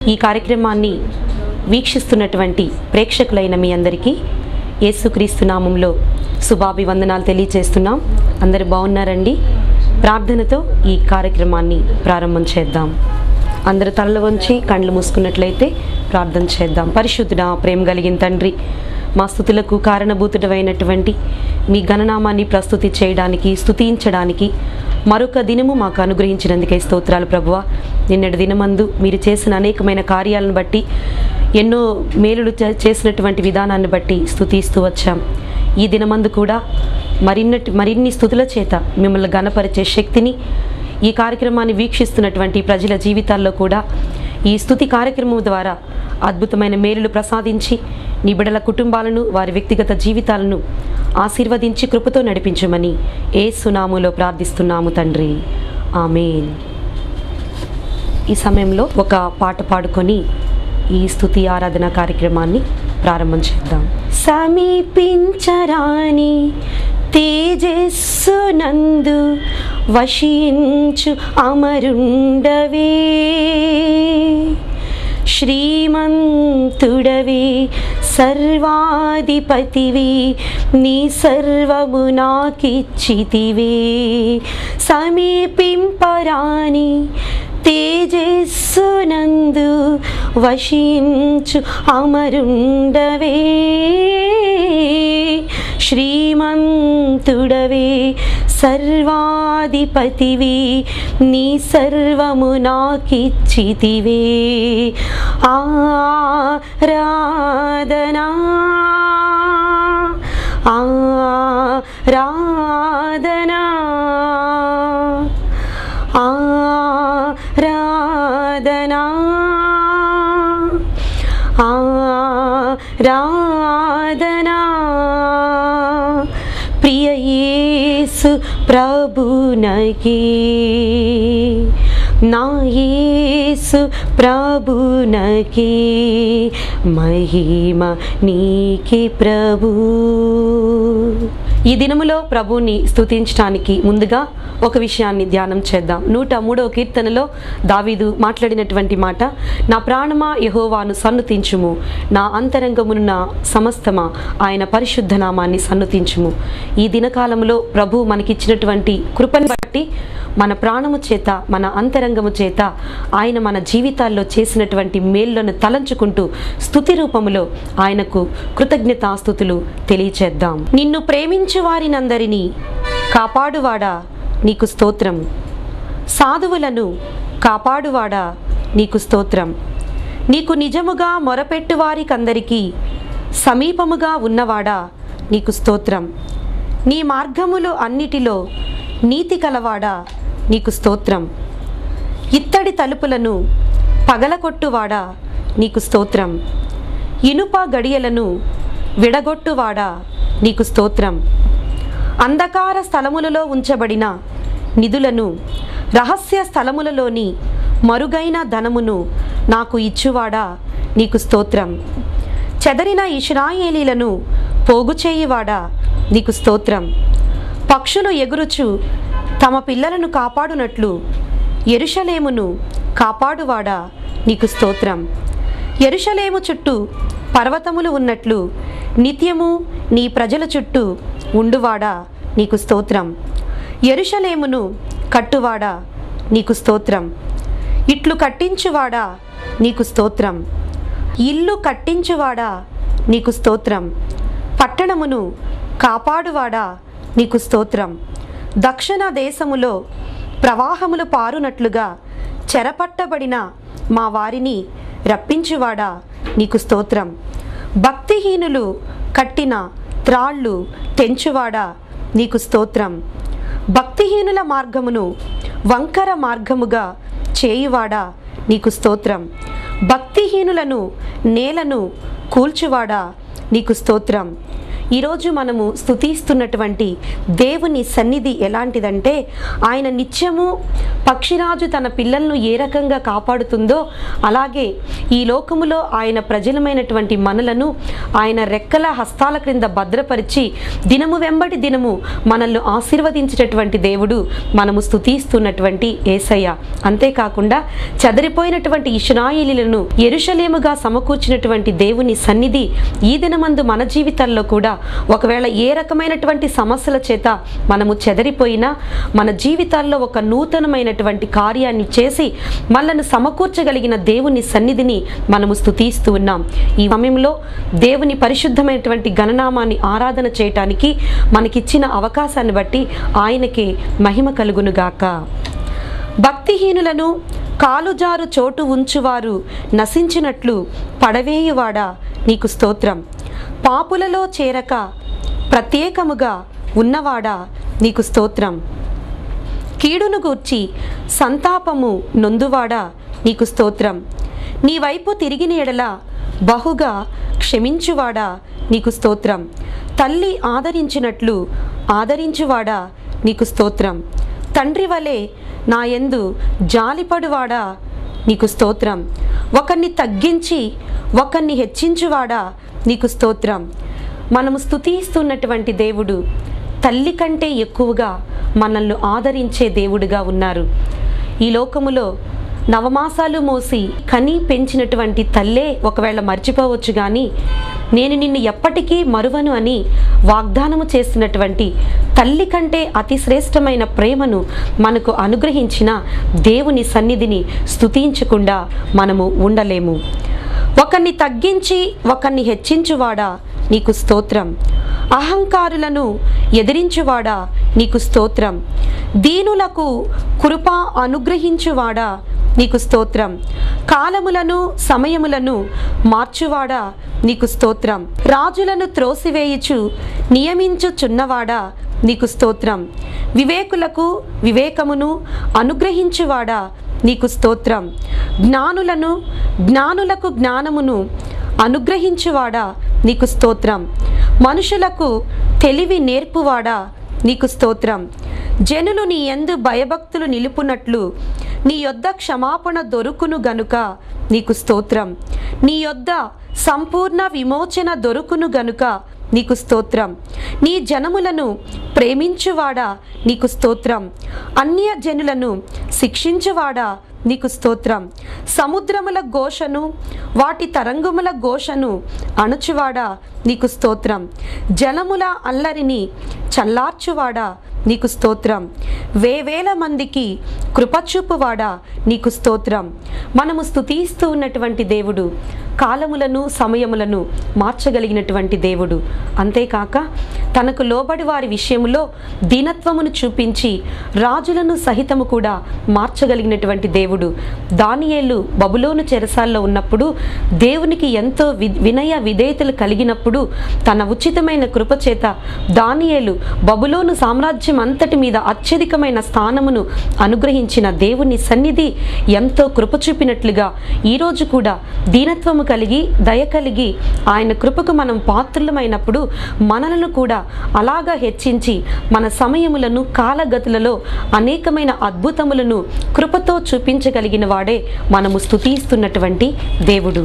ఈ కార్యక్రమాన్ని వీక్షిస్తున్నటువంటి ప్రేక్షకులైన మీ అందరికీ యేసుక్రీస్తు నామంలో శుభాభివందనాలు తెలియచేస్తున్నాం అందరు బాగున్నారండి ప్రార్థనతో ఈ కార్యక్రమాన్ని ప్రారంభం చేద్దాం అందరు తలలు వంచి కళ్ళు మూసుకున్నట్లయితే ప్రార్థన చేద్దాం పరిశుద్ధుడా ప్రేమ కలిగిన తండ్రి మా స్థుతులకు కారణభూతుడమైనటువంటి మీ గణనామాన్ని ప్రస్తుతి చేయడానికి స్తుతించడానికి మరొక దినము మాకు అనుగ్రహించినందుకే స్తోత్రాలు ప్రభువ నిన్నటి దినమందు మీరు చేసిన అనేకమైన కార్యాలను బట్టి ఎన్నో మేలులు చే- చేసినటువంటి విధానాన్ని బట్టి స్తుతిస్తూ వచ్చాం ఈ దినమందు కూడా మరిన్నటి మరిన్ని స్థుతుల చేత మిమ్మల్ని గణపరిచే శక్తిని ఈ కార్యక్రమాన్ని వీక్షిస్తున్నటువంటి ప్రజల జీవితాల్లో కూడా ఈ స్థుతి కార్యక్రమం ద్వారా అద్భుతమైన మేలులు ప్రసాదించి నీ బిడల కుటుంబాలను వారి వ్యక్తిగత జీవితాలను ఆశీర్వదించి కృపతో నడిపించమని ఏ సునాములో ప్రార్థిస్తున్నాము తండ్రి ఆమెన్ ఈ సమయంలో ఒక పాట పాడుకొని ఈ స్థుతి ఆరాధన కార్యక్రమాన్ని ప్రారంభం చేద్దాం సమీపించరాని తేజస్సు నందు వశించు అమరుండవే శ్రీమంతుడవే సర్వాధిపతివి నీ సర్వము నాకిచ్చితివే సమీపింపరాని తేజస్సునందు వశించు అమరుండవే శ్రీమంతుడవే సర్వాధిపతివి నీ సర్వము నాకిచ్చితివే ఆరాధనా ఆరాధనా ఆరాధనా ఆరాధనా ప్రియ యేసు ప్రభునకి నా యేసు ప్రభునకి మహిమ నీకి ప్రభు ఈ దినములో ప్రభుని స్తుతించడానికి ముందుగా ఒక విషయాన్ని ధ్యానం చేద్దాం నూట మూడవ కీర్తనలో దావీదు మాట్లాడినటువంటి మాట నా ప్రాణమా యహోవాను సన్నుతించుము నా అంతరంగమునున్న సమస్తమా ఆయన పరిశుద్ధ నామాన్ని సన్నుతించుము ఈ దినకాలంలో ప్రభు మనకిచ్చినటువంటి కృపను బట్టి మన ప్రాణము చేత మన అంతరంగము చేత ఆయన మన జీవితాల్లో చేసినటువంటి మేళ్లను తలంచుకుంటూ స్తుతి రూపములో ఆయనకు కృతజ్ఞతాస్థుతులు తెలియచేద్దాం నిన్ను ప్రేమించు వారినందరినీ కాపాడువాడా నీకు స్తోత్రం సాధువులను కాపాడువాడా నీకు స్తోత్రం నీకు నిజముగా మొరపెట్టు వారికందరికీ సమీపముగా ఉన్నవాడా నీకు స్తోత్రం నీ మార్గములు అన్నిటిలో నీతి కలవాడా నీకు స్తోత్రం ఇత్తడి తలుపులను పగలగొట్టువాడా నీకు స్తోత్రం ఇనుప గడియలను విడగొట్టువాడా నీకు స్తోత్రం అంధకార స్థలములలో ఉంచబడిన నిధులను రహస్య స్థలములలోని మరుగైన ధనమును నాకు ఇచ్చువాడా నీకు స్తోత్రం చెదరిన ఇష్రాయేలీలను పోగు చేయువాడా నీకు స్తోత్రం పక్షులు ఎగురుచు తమ పిల్లలను కాపాడునట్లు ఎరుషలేమును కాపాడువాడా నీకు స్తోత్రం ఎరుషలేము చుట్టూ పర్వతములు ఉన్నట్లు నిత్యము నీ ప్రజల చుట్టూ ఉండువాడా నీకు స్తోత్రం ఎరుషలేమును కట్టువాడా నీకు స్తోత్రం ఇట్లు కట్టించువాడా నీకు స్తోత్రం ఇల్లు కట్టించువాడా నీకు స్తోత్రం పట్టణమును కాపాడువాడా నీకు స్తోత్రం దక్షిణ దేశములో ప్రవాహములు పారునట్లుగా చెరపట్టబడిన మా వారిని రప్పించువాడా నీకు స్తోత్రం భక్తిహీనులు కట్టిన త్రాళ్ళు తెంచువాడా నీకు స్తోత్రం భక్తిహీనుల మార్గమును వంకర మార్గముగా చేయువాడా నీకు స్తోత్రం భక్తిహీనులను నేలను కూల్చువాడా నీకు స్తోత్రం ఈరోజు మనము స్తుతిస్తున్నటువంటి దేవుని సన్నిధి ఎలాంటిదంటే ఆయన నిత్యము పక్షిరాజు తన పిల్లలను ఏ రకంగా కాపాడుతుందో అలాగే ఈ లోకములో ఆయన ప్రజలమైనటువంటి మనలను ఆయన రెక్కల హస్తాల క్రింద భద్రపరిచి దినము వెంబడి దినము మనల్ని ఆశీర్వదించేటటువంటి దేవుడు మనము స్తుతిస్తున్నటువంటి ఏసయ్య అంతేకాకుండా చెదరిపోయినటువంటి ఇష్రాయిలీలను ఎరుషలేముగా సమకూర్చినటువంటి దేవుని సన్నిధి ఈ దినమందు మన జీవితాల్లో కూడా ఒకవేళ ఏ రకమైనటువంటి సమస్యల చేత మనము చెదరిపోయినా మన జీవితాల్లో ఒక నూతనమైనటువంటి కార్యాన్ని చేసి మనల్ని సమకూర్చగలిగిన దేవుని సన్నిధిని మనము స్తుతిస్తూ ఉన్నాం ఈ సమయంలో దేవుని పరిశుద్ధమైనటువంటి గణనామాన్ని ఆరాధన చేయటానికి మనకిచ్చిన అవకాశాన్ని బట్టి ఆయనకే మహిమ కలుగునుగాక భక్తిహీనులను కాలుజారు చోటు ఉంచువారు నశించినట్లు పడవేయువాడా నీకు స్తోత్రం పాపులలో చేరక ప్రత్యేకముగా ఉన్నవాడా నీకు స్తోత్రం కీడును గూర్చి సంతాపము నొందువాడా నీకు స్తోత్రం నీ వైపు తిరిగిన ఎడల బహుగా క్షమించువాడా నీకు స్తోత్రం తల్లి ఆదరించినట్లు ఆదరించువాడా నీకు స్తోత్రం తండ్రి వలె నా యందు జాలిపడువాడా నీకు స్తోత్రం ఒకరిని తగ్గించి ఒకరిని హెచ్చించువాడా నీకు స్తోత్రం మనము స్తుతిస్తున్నటువంటి దేవుడు తల్లి కంటే ఎక్కువగా మనల్ని ఆదరించే దేవుడిగా ఉన్నారు ఈ లోకములో నవమాసాలు మోసి కని పెంచినటువంటి తల్లే ఒకవేళ మర్చిపోవచ్చు కానీ నేను నిన్ను ఎప్పటికీ మరువను అని వాగ్దానము చేసినటువంటి తల్లి కంటే అతి శ్రేష్టమైన ప్రేమను మనకు అనుగ్రహించిన దేవుని సన్నిధిని స్తుతించకుండా మనము ఉండలేము ఒకరిని తగ్గించి ఒకరిని హెచ్చించువాడా నీకు స్తోత్రం అహంకారులను ఎదిరించువాడా నీకు స్తోత్రం దీనులకు కృప అనుగ్రహించువాడా నీకు స్తోత్రం కాలములను సమయములను మార్చువాడా నీకు స్తోత్రం రాజులను త్రోసివేయుచు నియమించుచున్నవాడా నీకు స్తోత్రం వివేకులకు వివేకమును అనుగ్రహించువాడా నీకు స్తోత్రం జ్ఞానులను జ్ఞానులకు జ్ఞానమును అనుగ్రహించువాడా నీకు స్తోత్రం మనుషులకు తెలివి నేర్పువాడా నీకు స్తోత్రం జనులు నీ యందు భయభక్తులు నిలుపునట్లు నీ యొద్ద క్షమాపణ దొరుకును గనుక నీకు స్తోత్రం నీ యొద్ద సంపూర్ణ విమోచన దొరుకును గనుక నీకు స్తోత్రం నీ జనములను ప్రేమించువాడా నీకు స్తోత్రం అన్య జనులను శిక్షించువాడా నీకు స్తోత్రం సముద్రముల ఘోషను వాటి తరంగముల ఘోషను అణుచువాడా నీకు స్తోత్రం జలముల అల్లరిని చల్లార్చువాడా నీకు స్తోత్రం వేవేల మందికి కృపచూపువాడా నీకు స్తోత్రం మనము స్తుతిస్తూ ఉన్నటువంటి దేవుడు కాలములను సమయములను మార్చగలిగినటువంటి దేవుడు అంతేకాక తనకు లోబడి వారి విషయంలో దీనత్వమును చూపించి రాజులను సహితము కూడా మార్చగలిగినటువంటి దేవుడు దానియేలు బబులోను చెరసాల్లో ఉన్నప్పుడు దేవునికి ఎంతో వి వినయ విధేయతలు కలిగినప్పుడు తన ఉచితమైన కృపచేత దానియేలు బబులోను సామ్రాజ్యం అంతటి మీద అత్యధికమైన స్థానమును అనుగ్రహించిన దేవుని సన్నిధి ఎంతో కృప చూపినట్లుగా ఈరోజు కూడా దీనత్వము కలిగి దయ కలిగి ఆయన కృపకు మనం పాత్రులమైనప్పుడు మనలను కూడా అలాగా హెచ్చించి మన సమయములను కాలగతులలో అనేకమైన అద్భుతములను కృపతో చూపించగలిగిన వాడే మనము స్తుతిస్తున్నటువంటి దేవుడు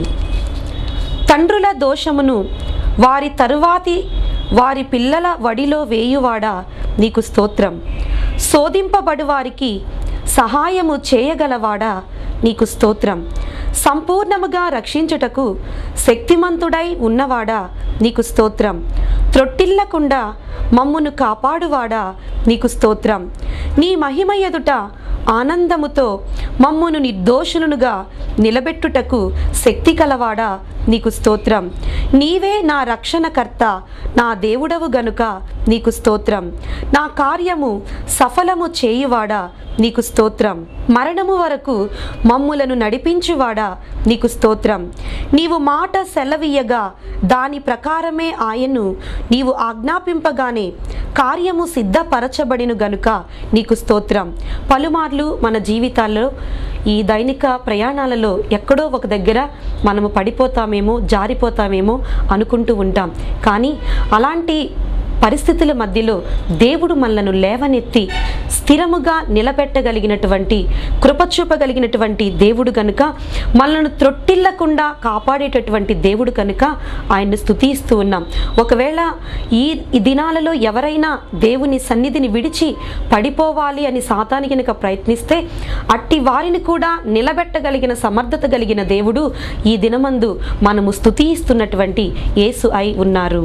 తండ్రుల దోషమును వారి తరువాతి వారి పిల్లల వడిలో వేయువాడా నీకు స్తోత్రం శోధింపబడు వారికి సహాయము చేయగలవాడా నీకు స్తోత్రం సంపూర్ణముగా రక్షించుటకు శక్తిమంతుడై ఉన్నవాడా నీకు స్తోత్రం త్రొట్టిల్లకుండా మమ్మును కాపాడువాడా నీకు స్తోత్రం నీ మహిమ ఎదుట ఆనందముతో మమ్మును నిర్దోషులునుగా నిలబెట్టుటకు శక్తి కలవాడా నీకు స్తోత్రం నీవే నా రక్షణకర్త నా దేవుడవు గనుక నీకు స్తోత్రం నా కార్యము సఫలము చేయువాడా నీకు స్తోత్రం మరణము వరకు మమ్ములను నడిపించువాడా నీకు స్తోత్రం నీవు మాట సెలవీయగా దాని ప్రకారమే ఆయను నీవు ఆజ్ఞాపింపగానే కార్యము సిద్ధపరచబడిను గనుక నీకు స్తోత్రం పలుమార్లు కొన్నిసార్లు మన జీవితాల్లో ఈ దైనిక ప్రయాణాలలో ఎక్కడో ఒక దగ్గర మనము పడిపోతామేమో జారిపోతామేమో అనుకుంటూ ఉంటాం కానీ అలాంటి పరిస్థితుల మధ్యలో దేవుడు మనలను లేవనెత్తి స్థిరముగా నిలబెట్టగలిగినటువంటి కృప చూపగలిగినటువంటి దేవుడు కనుక మనలను త్రొట్టిల్లకుండా కాపాడేటటువంటి దేవుడు కనుక ఆయన్ని స్తుతిస్తూ ఉన్నాం ఒకవేళ ఈ ఈ దినాలలో ఎవరైనా దేవుని సన్నిధిని విడిచి పడిపోవాలి అని సాతాని కనుక ప్రయత్నిస్తే అట్టి వారిని కూడా నిలబెట్టగలిగిన సమర్థత కలిగిన దేవుడు ఈ దినమందు మనము స్తుతిస్తున్నటువంటి యేసు అయి ఉన్నారు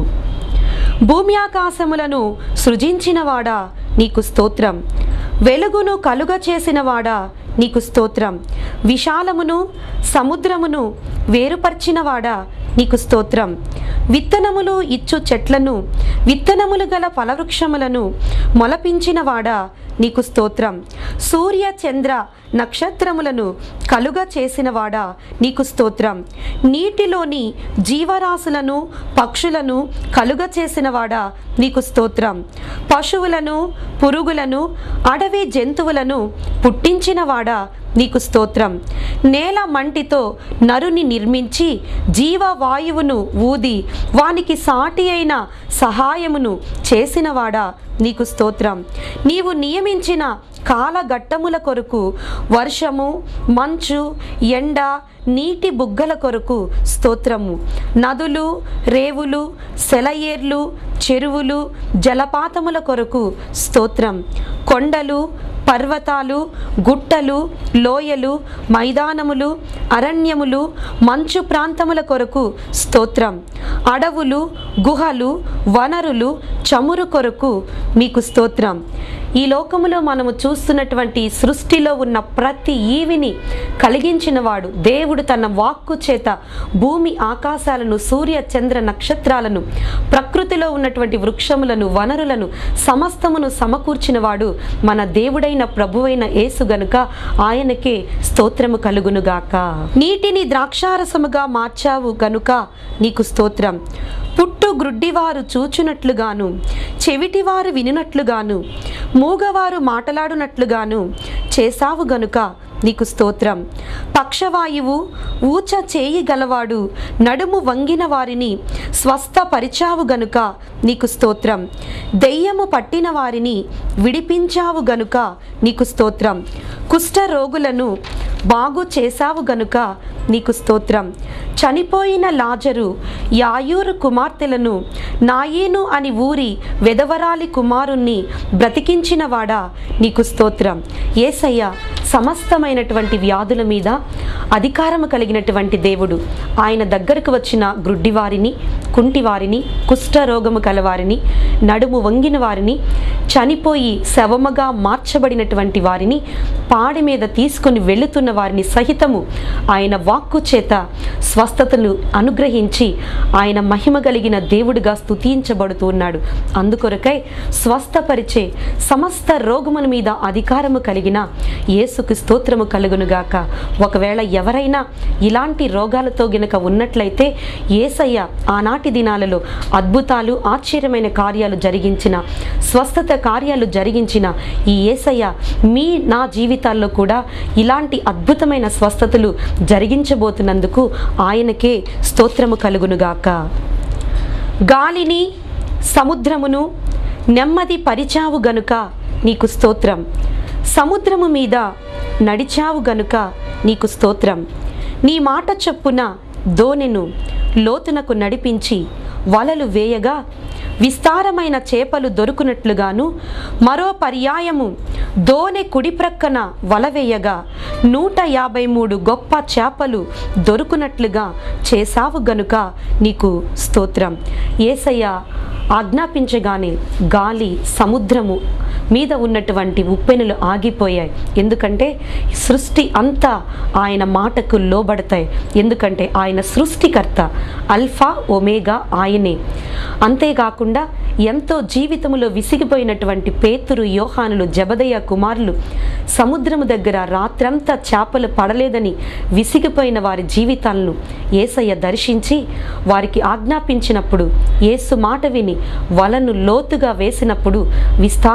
భూమి ఆకాశములను సృజించినవాడా నీకు స్తోత్రం వెలుగును కలుగ చేసినవాడా నీకు స్తోత్రం విశాలమును సముద్రమును వేరుపర్చినవాడా నీకు స్తోత్రం విత్తనములు ఇచ్చు చెట్లను విత్తనములు గల ఫలవృక్షములను మొలపించినవాడా నీకు స్తోత్రం సూర్య చంద్ర నక్షత్రములను కలుగ చేసినవాడా నీకు స్తోత్రం నీటిలోని జీవరాశులను పక్షులను కలుగ చేసినవాడా నీకు స్తోత్రం పశువులను పురుగులను అడవి జంతువులను పుట్టించినవాడా నీకు స్తోత్రం నేల మంటితో నరుని నిర్మించి జీవవాయువును ఊది వానికి సాటి అయిన సహాయమును చేసినవాడా నీకు స్తోత్రం నీవు నియమించిన కాలఘట్టముల కొరకు వర్షము మంచు ఎండ నీటి బుగ్గల కొరకు స్తోత్రము నదులు రేవులు సెలయేర్లు చెరువులు జలపాతముల కొరకు స్తోత్రం కొండలు పర్వతాలు గుట్టలు లోయలు మైదానములు అరణ్యములు మంచు ప్రాంతముల కొరకు స్తోత్రం అడవులు గుహలు వనరులు చమురు కొరకు మీకు స్తోత్రం ఈ లోకములో మనము చూస్తున్నటువంటి సృష్టిలో ఉన్న ప్రతి ఈవిని కలిగించిన వాడు దేవుడు తన వాక్కు చేత భూమి ఆకాశాలను సూర్య చంద్ర నక్షత్రాలను ప్రకృతిలో ఉన్నటువంటి వృక్షములను వనరులను సమస్తమును సమకూర్చిన వాడు మన దేవుడైన ప్రభువైన యేసు గనుక ఆయనకే స్తోత్రము కలుగునుగాక నీటిని ద్రాక్షారసముగా మార్చావు గనుక నీకు స్తోత్రం పుట్టు గ్రుడ్డివారు చూచునట్లుగాను చెవిటివారు వినునట్లుగాను మూగవారు మాటలాడునట్లుగాను చేసావు గనుక నీకు స్తోత్రం పక్షవాయువు ఊచ చేయి గలవాడు నడుము వంగిన వారిని స్వస్థపరిచావు గనుక నీకు స్తోత్రం దెయ్యము పట్టిన వారిని విడిపించావు గనుక నీకు స్తోత్రం కుష్ఠ రోగులను బాగు చేశావు గనుక నీకు స్తోత్రం చనిపోయిన లాజరు యాయూరు కుమార్తెలను నాయేను అని ఊరి వెదవరాలి కుమారుణ్ణి బ్రతికించినవాడా నీకు స్తోత్రం ఏసయ్య సమస్తమైనటువంటి వ్యాధుల మీద అధికారము కలిగినటువంటి దేవుడు ఆయన దగ్గరకు వచ్చిన గ్రుడ్డివారిని కుంటివారిని కుష్ఠరోగము కలవారిని నడుము వంగిన వారిని చనిపోయి శవముగా మార్చబడినటువంటి వారిని పాడి మీద తీసుకొని వెళుతున్న వారిని సహితము ఆయన వాక్కు చేత స్వస్థతలు అనుగ్రహించి ఆయన మహిమ కలిగిన దేవుడిగా స్తుతించబడుతూ ఉన్నాడు అందుకొరకై స్వస్థపరిచే సమస్త రోగముల మీద అధికారము కలిగిన యేసుకు స్తోత్రము కలుగునుగాక ఒకవేళ ఎవరైనా ఇలాంటి రోగాలతో గినక ఉన్నట్లయితే ఏసయ్య ఆనాటి దినాలలో అద్భుతాలు ఆశ్చర్యమైన కార్యాలు జరిగించిన స్వస్థత కార్యాలు జరిగించిన ఈ ఏసయ్య మీ నా జీవితాల్లో కూడా ఇలాంటి అద్భుతమైన స్వస్థతలు జరిగించబోతున్నందుకు ఆయనకే స్తోత్రము కలుగునుగాక గాలిని సముద్రమును నెమ్మది పరిచావు గనుక నీకు స్తోత్రం సముద్రము మీద నడిచావు గనుక నీకు స్తోత్రం నీ మాట చొప్పున దోనెను లోతునకు నడిపించి వలలు వేయగా విస్తారమైన చేపలు దొరుకునట్లుగాను మరో పర్యాయము దోనె కుడి ప్రక్కన వల వేయగా నూట యాభై మూడు గొప్ప చేపలు దొరుకునట్లుగా చేసావు గనుక నీకు స్తోత్రం ఏసయ్య ఆజ్ఞాపించగానే గాలి సముద్రము మీద ఉన్నటువంటి ఉప్పెనులు ఆగిపోయాయి ఎందుకంటే సృష్టి అంతా ఆయన మాటకు లోబడతాయి ఎందుకంటే ఆయన సృష్టికర్త అల్ఫా ఒమేగా ఆయనే అంతేకాకుండా ఎంతో జీవితములో విసిగిపోయినటువంటి పేతురు యోహానులు జబదయ్య కుమారులు సముద్రము దగ్గర రాత్రంతా చేపలు పడలేదని విసిగిపోయిన వారి జీవితాలను ఏసయ్య దర్శించి వారికి ఆజ్ఞాపించినప్పుడు యేసు మాట విని వలను లోతుగా వేసినప్పుడు విస్తారమైన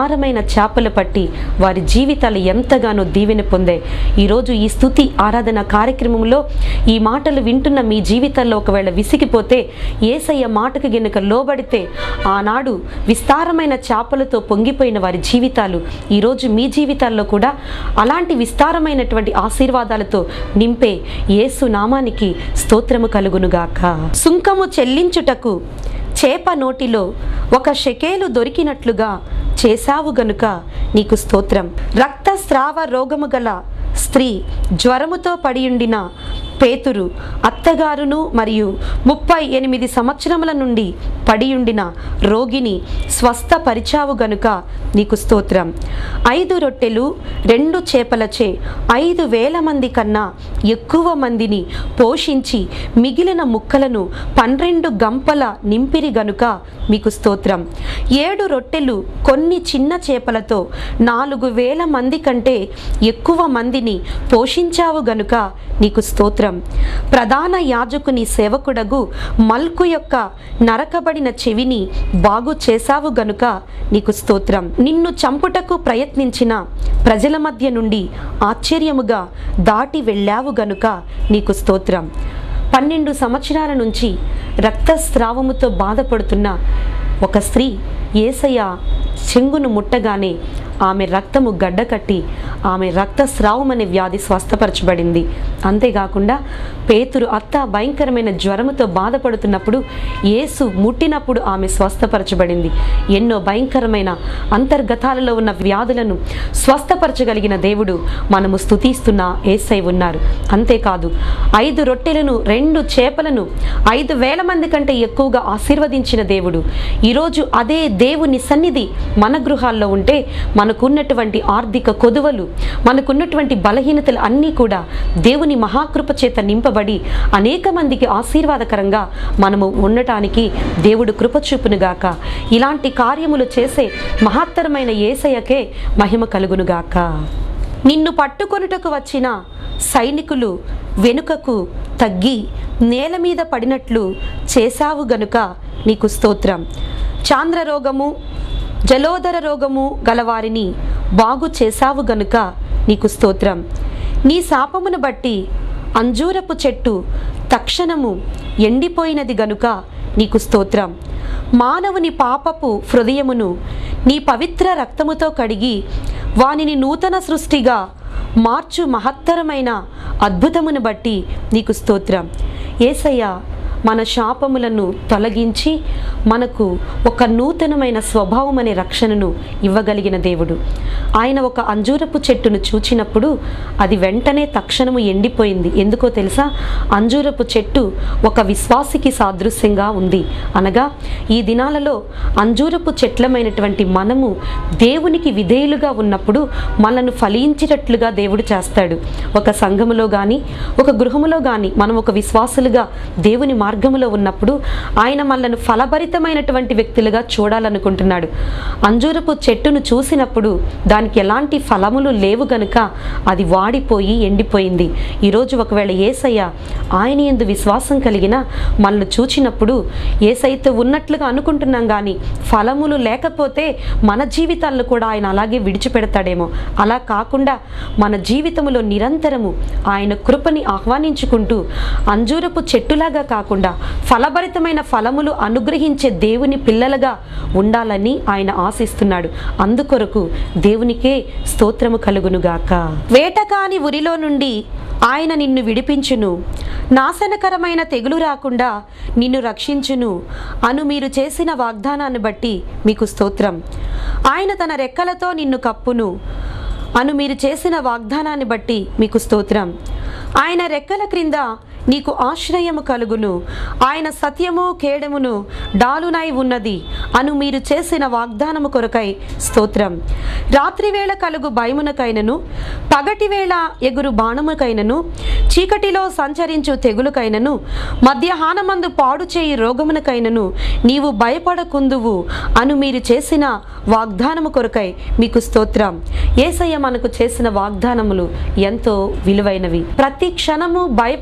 చేపలు పట్టి వారి జీవితాలు ఎంతగానో దీవెన పొందే ఈరోజు ఈ స్థుతి ఆరాధన కార్యక్రమంలో ఈ మాటలు వింటున్న మీ జీవితాల్లో ఒకవేళ విసిగిపోతే ఏసయ్య మాటకు గనుక లోబడితే ఆనాడు విస్తారమైన చేపలతో పొంగిపోయిన వారి జీవితాలు ఈరోజు మీ జీవితాల్లో కూడా అలాంటి విస్తారమైనటువంటి ఆశీర్వాదాలతో నింపే యేసు నామానికి స్తోత్రము కలుగునుగాక సుంకము చెల్లించుటకు చేప నోటిలో ఒక షెకేలు దొరికినట్లుగా చేశావు గనుక నీకు స్తోత్రం రక్తస్రావ రోగము గల స్త్రీ జ్వరముతో పడియుండిన పేతురు అత్తగారును మరియు ముప్పై ఎనిమిది సంవత్సరముల నుండి పడియుండిన రోగిని స్వస్థపరిచావు గనుక నీకు స్తోత్రం ఐదు రొట్టెలు రెండు చేపలచే ఐదు వేల మంది కన్నా ఎక్కువ మందిని పోషించి మిగిలిన ముక్కలను పన్నెండు గంపల నింపిరి గనుక మీకు స్తోత్రం ఏడు రొట్టెలు కొన్ని చిన్న చేపలతో నాలుగు వేల మంది కంటే ఎక్కువ మందిని పోషించావు గనుక నీకు స్తోత్రం ప్రధాన యాజకుని సేవకుడగు మల్కు యొక్క నరకబడిన చెవిని బాగు చేశావు గనుక నీకు స్తోత్రం నిన్ను చంపుటకు ప్రయత్నించిన ప్రజల మధ్య నుండి ఆశ్చర్యముగా దాటి వెళ్ళావు గనుక నీకు స్తోత్రం పన్నెండు సంవత్సరాల నుంచి రక్తస్రావముతో బాధపడుతున్న ఒక స్త్రీ ఏసయ్య చెంగును ముట్టగానే ఆమె రక్తము గడ్డకట్టి ఆమె రక్తస్రావం అనే వ్యాధి స్వస్థపరచబడింది అంతేకాకుండా పేతురు అత్త భయంకరమైన జ్వరముతో బాధపడుతున్నప్పుడు యేసు ముట్టినప్పుడు ఆమె స్వస్థపరచబడింది ఎన్నో భయంకరమైన అంతర్గతాలలో ఉన్న వ్యాధులను స్వస్థపరచగలిగిన దేవుడు మనము స్తుతిస్తున్న ఏసై ఉన్నారు అంతేకాదు ఐదు రొట్టెలను రెండు చేపలను ఐదు వేల మంది కంటే ఎక్కువగా ఆశీర్వదించిన దేవుడు ఈరోజు అదే దేవుని సన్నిధి మన గృహాల్లో ఉంటే మనకున్నటువంటి ఆర్థిక కొదువలు మనకున్నటువంటి బలహీనతలు అన్నీ కూడా దేవుని మహాకృప చేత నింపబడి అనేక మందికి ఆశీర్వాదకరంగా మనము ఉండటానికి దేవుడు కృప చూపునుగాక ఇలాంటి కార్యములు చేసే మహత్తరమైన ఏసయ్యకే మహిమ కలుగునుగాక నిన్ను పట్టుకొనుటకు వచ్చిన సైనికులు వెనుకకు తగ్గి నేల మీద పడినట్లు చేశావు గనుక నీకు స్తోత్రం చాంద్ర రోగము జలోదర రోగము గలవారిని బాగు చేశావు గనుక నీకు స్తోత్రం నీ శాపమును బట్టి అంజూరపు చెట్టు తక్షణము ఎండిపోయినది గనుక నీకు స్తోత్రం మానవుని పాపపు హృదయమును నీ పవిత్ర రక్తముతో కడిగి వానిని నూతన సృష్టిగా మార్చు మహత్తరమైన అద్భుతమును బట్టి నీకు స్తోత్రం ఏసయ్య మన శాపములను తొలగించి మనకు ఒక నూతనమైన స్వభావం అనే రక్షణను ఇవ్వగలిగిన దేవుడు ఆయన ఒక అంజూరపు చెట్టును చూచినప్పుడు అది వెంటనే తక్షణము ఎండిపోయింది ఎందుకో తెలుసా అంజూరపు చెట్టు ఒక విశ్వాసికి సాదృశ్యంగా ఉంది అనగా ఈ దినాలలో అంజూరపు చెట్లమైనటువంటి మనము దేవునికి విధేయులుగా ఉన్నప్పుడు మనను ఫలించేటట్లుగా దేవుడు చేస్తాడు ఒక సంఘములో కానీ ఒక గృహములో కానీ మనం ఒక విశ్వాసులుగా దేవుని మార్గములో ఉన్నప్పుడు ఆయన మనల్ని ఫలభరితమైనటువంటి వ్యక్తులుగా చూడాలనుకుంటున్నాడు అంజూరపు చెట్టును చూసినప్పుడు దానికి ఎలాంటి ఫలములు లేవు గనుక అది వాడిపోయి ఎండిపోయింది ఈరోజు ఒకవేళ ఏసయ్య ఆయన ఎందు విశ్వాసం కలిగిన మనల్ని చూచినప్పుడు ఏసైతే ఉన్నట్లుగా అనుకుంటున్నాం కానీ ఫలములు లేకపోతే మన జీవితాలను కూడా ఆయన అలాగే విడిచిపెడతాడేమో అలా కాకుండా మన జీవితంలో నిరంతరము ఆయన కృపని ఆహ్వానించుకుంటూ అంజూరపు చెట్టులాగా కాకుండా ఫలభరితమైన ఫలములు అనుగ్రహించే దేవుని పిల్లలుగా ఉండాలని ఆయన ఆశిస్తున్నాడు అందుకొరకు దేవునికే స్తోత్రము కలుగునుగాక వేటకాని ఉరిలో నుండి ఆయన నిన్ను విడిపించును నాశనకరమైన తెగులు రాకుండా నిన్ను రక్షించును అను మీరు చేసిన వాగ్దానాన్ని బట్టి మీకు స్తోత్రం ఆయన తన రెక్కలతో నిన్ను కప్పును అను మీరు చేసిన వాగ్దానాన్ని బట్టి మీకు స్తోత్రం ఆయన రెక్కల క్రింద నీకు ఆశ్రయము కలుగును ఆయన సత్యము కేడమును డాలునై ఉన్నది అను మీరు చేసిన వాగ్దానము కొరకై స్తోత్రం రాత్రివేళ కలుగు భయమునకైనను పగటివేళ ఎగురు బాణముకైనను చీకటిలో సంచరించు తెగులుకైనను మధ్యాహ్నమందు పాడు చేయి రోగమునకైనను నీవు భయపడకుందువు అను మీరు చేసిన వాగ్దానము కొరకై మీకు స్తోత్రం ఏసయ్య మనకు చేసిన వాగ్దానములు ఎంతో విలువైనవి ప్రతి క్షణము భయపడుతున్నటువంటి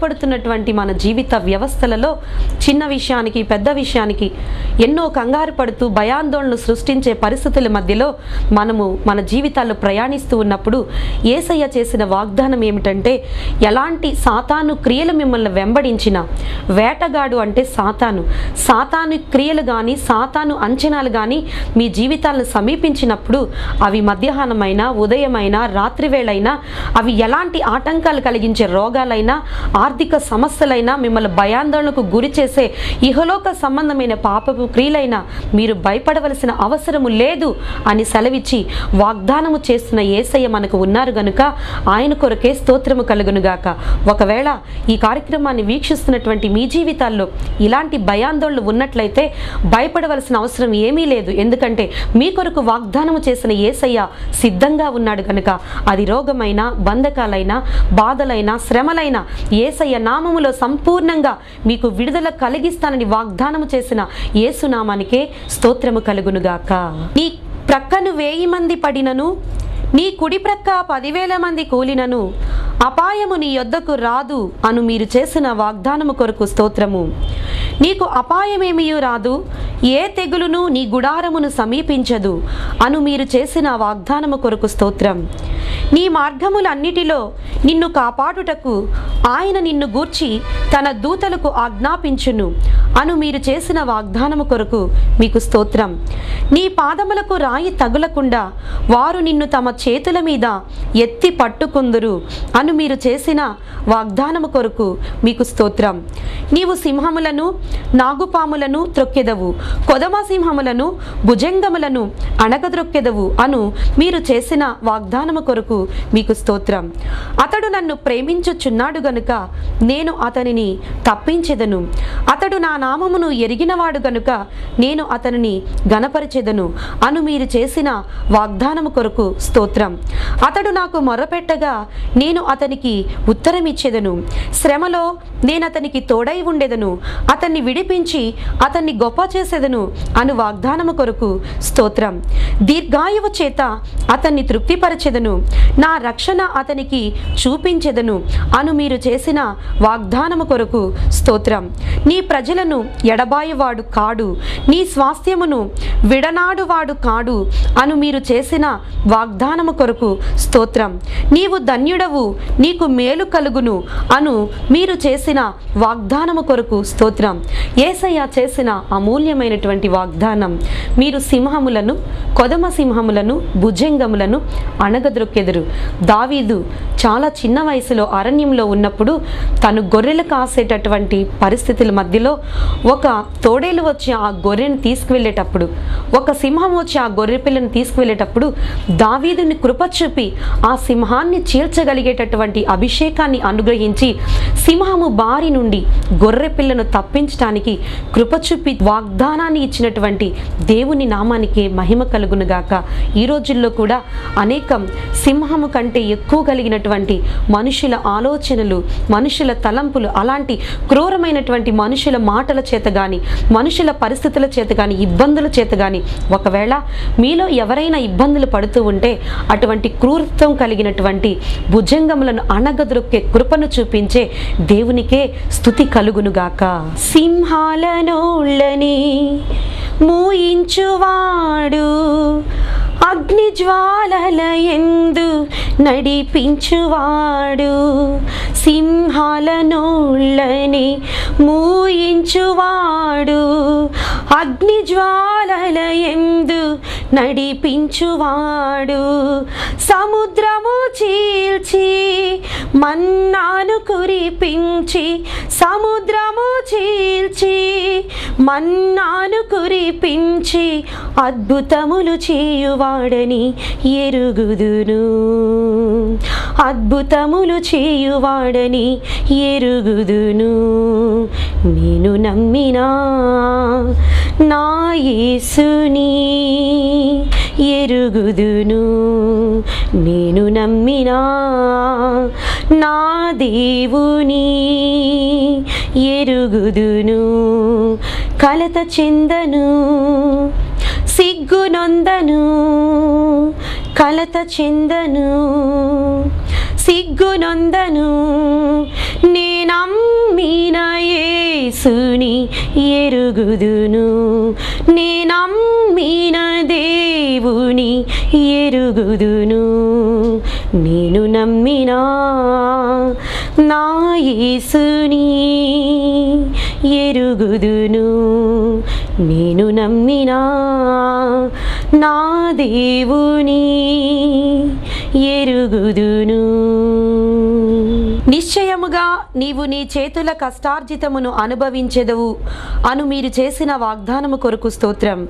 ఉన్నటువంటి మన జీవిత వ్యవస్థలలో చిన్న విషయానికి పెద్ద విషయానికి ఎన్నో కంగారు పడుతూ భయాందోళనలు సృష్టించే పరిస్థితుల మధ్యలో మనము మన జీవితాల్లో ప్రయాణిస్తూ ఉన్నప్పుడు ఏసయ్య చేసిన వాగ్దానం ఏమిటంటే ఎలాంటి సాతాను క్రియలు మిమ్మల్ని వెంబడించిన వేటగాడు అంటే సాతాను సాతాను క్రియలు కానీ సాతాను అంచనాలు కానీ మీ జీవితాలను సమీపించినప్పుడు అవి మధ్యాహ్నమైనా ఉదయమైనా రాత్రివేళైనా అవి ఎలాంటి ఆటంకాలు కలిగించే రోగాలైనా ఆర్థిక సమస్యలైనా మిమ్మల్ని భయాందోళనకు గురి చేసే ఇహలోక సంబంధమైన పాపపు క్రియలైనా మీరు భయపడవలసిన అవసరము లేదు అని సెలవిచ్చి వాగ్దానము చేస్తున్న ఏసయ్య మనకు ఉన్నారు గనుక ఆయన కొరకే స్తోత్రము కలుగునుగాక ఒకవేళ ఈ కార్యక్రమాన్ని వీక్షిస్తున్నటువంటి మీ జీవితాల్లో ఇలాంటి భయాందోళనలు ఉన్నట్లయితే భయపడవలసిన అవసరం ఏమీ లేదు ఎందుకంటే మీ కొరకు వాగ్దానము చేసిన ఏసయ్య సిద్ధంగా ఉన్నాడు కనుక అది రోగమైనా బంధకాలైనా బాధలైనా శ్రమలైనా ఏసయ్య నామములో సంపూర్ణంగా మీకు విడుదల కలిగిస్తానని వాగ్దానము చేసిన ఏసునామానికే స్తోత్రము కలుగునుగాక నీ ప్రక్కను వేయి మంది పడినను నీ కుడి ప్రక్క పదివేల మంది కూలినను అపాయము నీ యొద్దకు రాదు అను మీరు చేసిన వాగ్దానము కొరకు స్తోత్రము నీకు అపాయమేమియూ రాదు ఏ తెగులును నీ గుడారమును సమీపించదు అను మీరు చేసిన వాగ్దానము కొరకు స్తోత్రం నీ మార్గములన్నిటిలో నిన్ను కాపాడుటకు ఆయన నిన్ను గూర్చి తన దూతలకు ఆజ్ఞాపించును అను మీరు చేసిన వాగ్దానము కొరకు మీకు స్తోత్రం నీ పాదములకు రాయి తగులకుండా వారు నిన్ను తమ చేతుల మీద ఎత్తి పట్టుకుందురు అను మీరు చేసిన వాగ్దానము కొరకు మీకు స్తోత్రం నీవు సింహములను నాగుపాములను త్రొక్కెదవు కొదమ సింహములను భుజంగములను అణగద్రొక్కెదవు అను మీరు చేసిన వాగ్దానము కొరకు మీకు స్తోత్రం అతడు నన్ను ప్రేమించుచున్నాడు గనుక నేను అతనిని తప్పించెదను అతడు నా నామమును ఎరిగినవాడు గనుక నేను అతనిని గనపరిచెదను అను మీరు చేసిన వాగ్దానము కొరకు స్తోత్రం అతడు నాకు మొరపెట్టగా నేను అతనికి ఉత్తరం ఇచ్చేదను శ్రమలో నేను అతనికి తోడై ఉండేదను అతన్ని విడిపించి అతన్ని గొప్ప చేసేదను అను వాగ్దానము కొరకు స్తోత్రం దీర్ఘాయువు చేత అతన్ని తృప్తిపరచెదను నా రక్షణ అతనికి చూపించెదను అను మీరు చేసిన వాగ్దానము కొరకు స్తోత్రం నీ ప్రజలను ఎడబాయువాడు కాడు నీ స్వాస్థ్యమును విడనాడువాడు కాడు అను మీరు చేసిన వాగ్దానము కొరకు స్తోత్రం నీవు ధన్యుడవు నీకు మేలు కలుగును అను మీరు చేసిన వాగ్దానము కొరకు స్తోత్రం ఏసయ్య చేసిన అమూల్యమైనటువంటి వాగ్దానం మీరు సింహములను కొదమ సింహములను భుజంగములను అణగద్రొక్కెదరు దావీదు చాలా చిన్న వయసులో అరణ్యంలో ఉన్నప్పుడు తను గొర్రెలు కాసేటటువంటి పరిస్థితుల మధ్యలో ఒక తోడేలు వచ్చి ఆ గొర్రెను తీసుకువెళ్ళేటప్పుడు ఒక సింహం వచ్చి ఆ గొర్రె పిల్లను తీసుకువెళ్ళేటప్పుడు దావీదుని కృప చూపి ఆ సింహాన్ని చీల్చగలిగేటటువంటి అభిషేకాన్ని అనుగ్రహించి సింహము బారి నుండి గొర్రె పిల్లను తప్పించడానికి కృప చూపి వాగ్దానాన్ని ఇచ్చినటువంటి దేవుని నామానికి మహిమ కలుగునుగాక ఈ రోజుల్లో కూడా అనేకం సింహము కంటే ఎక్కువ కలిగినటువంటి మనుషుల ఆలోచనలు మనుషుల తలంపులు అలాంటి క్రూరమైనటువంటి మనుషుల మాటల చేత కానీ మనుషుల పరిస్థితుల చేత కానీ ఇబ్బందుల చేత కానీ ఒకవేళ మీలో ఎవరైనా ఇబ్బందులు పడుతూ ఉంటే అటువంటి క్రూరత్వం కలిగినటువంటి భుజంగములను అణగదొక్కే కృపను చూపించే దేవునికే స్థుతి కలుగునుగాక సింహాల నోళ్ళని మూయించువాడు అగ్ని జ్వాలల ఎందు నడిపించువాడు సింహాల నోళ్ళని మూయించువాడు అగ్ని జ్వాలల ఎందు నడిపించువాడు సముద్రము చీల్చి మన్నాను కురిపించి సముద్రము చీల్చి మన్నాను కురిపించి అద్భుతములు చేయువాడని ఎరుగుదును అద్భుతములు చేయువాడని ఎరుగుదును నేను నమ్మినా నా యేసుని ఎరుగుదును నేను నమ్మినా నా దేవుని ఎరుగుదును కలత చెందను సిగ్గునొందను కలత చెందను సిగ్గునొందను నేనమ్మిన యేసుని ఎరుగుదును నేనమ్మిన దేవుని ఎరుగుదును నేను నమ్మిన నా యేసుని ఎరుగుదును నేను నమ్మిన నా దేవుని ఎరుగుదును నిశ్చయముగా నీవు నీ చేతుల కష్టార్జితమును అనుభవించెదవు అను మీరు చేసిన వాగ్దానము కొరకు స్తోత్రం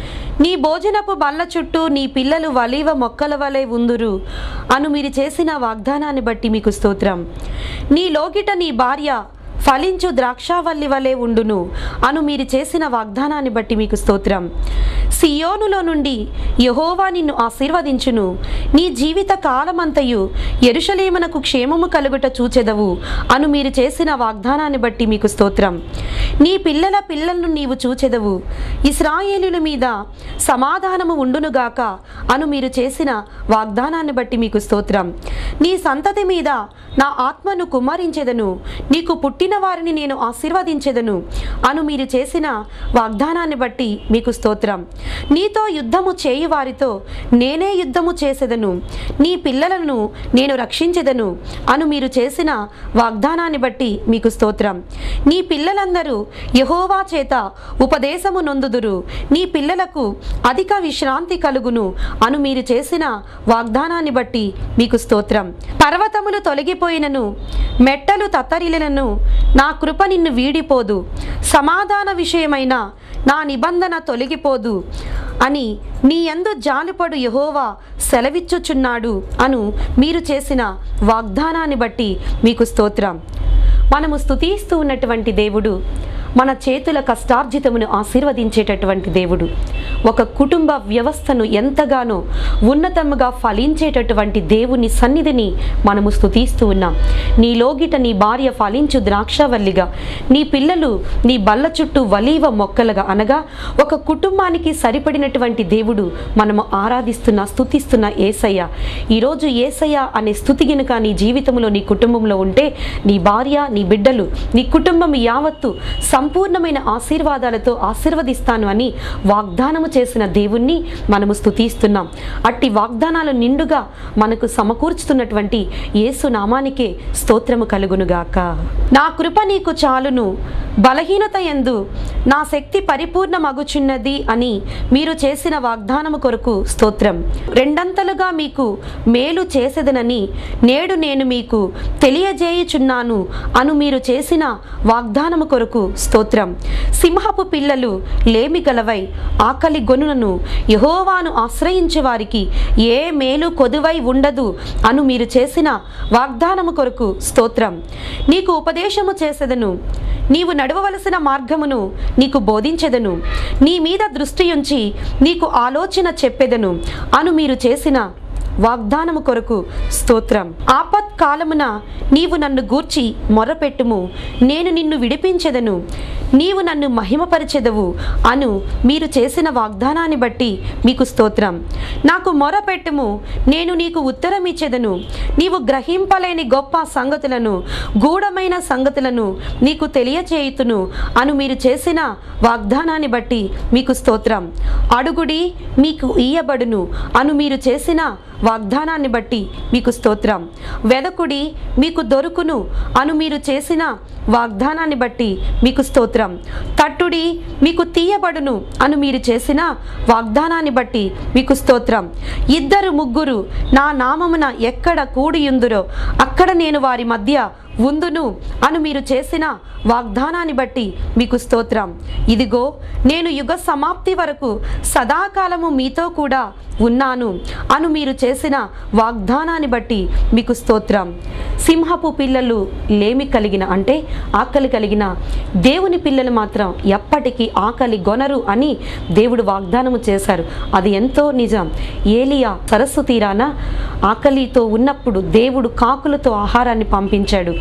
నీ భోజనపు బల్ల చుట్టూ నీ పిల్లలు వలీవ మొక్కల వలె ఉందురు అను మీరు చేసిన వాగ్దానాన్ని బట్టి మీకు స్తోత్రం నీ లోగిట నీ భార్య ఫలించు ద్రాక్షావల్లి వలె ఉండును అను మీరు చేసిన వాగ్దానాన్ని బట్టి మీకు స్తోత్రం సియోనులో నుండి యహోవా నిన్ను ఆశీర్వదించును నీ జీవిత కాలమంతయు ఎరుషలేమునకు క్షేమము కలుగుట చూచెదవు అను మీరు చేసిన వాగ్దానాన్ని బట్టి మీకు స్తోత్రం నీ పిల్లల పిల్లలను నీవు చూచెదవు ఇస్రాయేలుల మీద సమాధానము ఉండునుగాక అను మీరు చేసిన వాగ్దానాన్ని బట్టి మీకు స్తోత్రం నీ సంతతి మీద నా ఆత్మను కుమ్మరించెదను నీకు పుట్టిన వారిని నేను ఆశీర్వదించెదను అను మీరు చేసిన వాగ్దానాన్ని బట్టి మీకు స్తోత్రం నీతో యుద్ధము చేయు వారితో నేనే యుద్ధము చేసేదను నీ పిల్లలను నేను రక్షించెదను అను మీరు చేసిన వాగ్దానాన్ని బట్టి మీకు స్తోత్రం నీ పిల్లలందరూ యహోవా చేత ఉపదేశము నొందుదురు నీ పిల్లలకు అధిక విశ్రాంతి కలుగును అను మీరు చేసిన వాగ్దానాన్ని బట్టి మీకు స్తోత్రం పర్వతములు తొలగిపోయినను మెట్టలు తత్తరిలను నా కృప నిన్ను వీడిపోదు సమాధాన విషయమైన నా నిబంధన తొలగిపోదు అని నీ యందు జాలిపడు యహోవా సెలవిచ్చుచున్నాడు అను మీరు చేసిన వాగ్దానాన్ని బట్టి మీకు స్తోత్రం మనము స్తుతిస్తూ ఉన్నటువంటి దేవుడు మన చేతుల కష్టార్జితమును ఆశీర్వదించేటటువంటి దేవుడు ఒక కుటుంబ వ్యవస్థను ఎంతగానో ఉన్నతముగా ఫలించేటటువంటి దేవుని సన్నిధిని మనము స్తుతిస్తూ ఉన్నాం నీ లోగిట నీ భార్య ఫలించు ద్రాక్షవల్లిగా నీ పిల్లలు నీ బల్ల చుట్టూ వలీవ మొక్కలుగా అనగా ఒక కుటుంబానికి సరిపడినటువంటి దేవుడు మనము ఆరాధిస్తున్న స్తుతిస్తున్న ఏసయ్య ఈరోజు ఏసయ్య అనే స్థుతి గినుక నీ జీవితంలో నీ కుటుంబంలో ఉంటే నీ భార్య నీ బిడ్డలు నీ కుటుంబం యావత్తు సంపూర్ణమైన ఆశీర్వాదాలతో ఆశీర్వదిస్తాను అని వాగ్దానము చేసిన దేవుణ్ణి మనము స్తుతిస్తున్నాం అట్టి వాగ్దానాలు నిండుగా మనకు సమకూర్చుతున్నటువంటి యేసు నామానికే స్తోత్రము కలుగునుగాక నా కృప నీకు చాలును బలహీనత ఎందు నా శక్తి పరిపూర్ణమగుచున్నది అని మీరు చేసిన వాగ్దానము కొరకు స్తోత్రం రెండంతలుగా మీకు మేలు చేసేదనని నేడు నేను మీకు తెలియజేయుచున్నాను అను మీరు చేసిన వాగ్దానము కొరకు స్తోత్రం సింహపు పిల్లలు లేమి గలవై ఆకలి గొనులను యహోవాను ఆశ్రయించే వారికి ఏ మేలు కొదువై ఉండదు అను మీరు చేసిన వాగ్దానము కొరకు స్తోత్రం నీకు ఉపదేశము చేసేదను నీవు నడవవలసిన మార్గమును నీకు బోధించెదను నీ మీద దృష్టి ఉంచి నీకు ఆలోచన చెప్పెదను అను మీరు చేసిన వాగ్దానము కొరకు స్తోత్రం ఆపత్ కాలమున నీవు నన్ను గూర్చి మొరపెట్టుము నేను నిన్ను విడిపించెదను నీవు నన్ను మహిమపరిచెదవు అను మీరు చేసిన వాగ్దానాన్ని బట్టి మీకు స్తోత్రం నాకు మొరపెట్టుము నేను నీకు ఉత్తరం ఇచ్చెదను నీవు గ్రహింపలేని గొప్ప సంగతులను గూఢమైన సంగతులను నీకు తెలియచేయుతును అను మీరు చేసిన వాగ్దానాన్ని బట్టి మీకు స్తోత్రం అడుగుడి మీకు ఇయ్యబడును అను మీరు చేసిన వాగ్దానాన్ని బట్టి మీకు స్తోత్రం వెదకుడి మీకు దొరుకును అను మీరు చేసిన వాగ్దానాన్ని బట్టి మీకు స్తోత్రం తట్టుడి మీకు తీయబడును అను మీరు చేసిన వాగ్దానాన్ని బట్టి మీకు స్తోత్రం ఇద్దరు ముగ్గురు నా నామమున ఎక్కడ కూడియుందురో అక్కడ నేను వారి మధ్య ఉందును అను మీరు చేసిన వాగ్దానాన్ని బట్టి మీకు స్తోత్రం ఇదిగో నేను యుగ సమాప్తి వరకు సదాకాలము మీతో కూడా ఉన్నాను అను మీరు చేసిన వాగ్దానాన్ని బట్టి మీకు స్తోత్రం సింహపు పిల్లలు లేమి కలిగిన అంటే ఆకలి కలిగిన దేవుని పిల్లలు మాత్రం ఎప్పటికీ ఆకలి గొనరు అని దేవుడు వాగ్దానము చేశారు అది ఎంతో నిజం ఏలియా సరస్సు తీరాన ఆకలితో ఉన్నప్పుడు దేవుడు కాకులతో ఆహారాన్ని పంపించాడు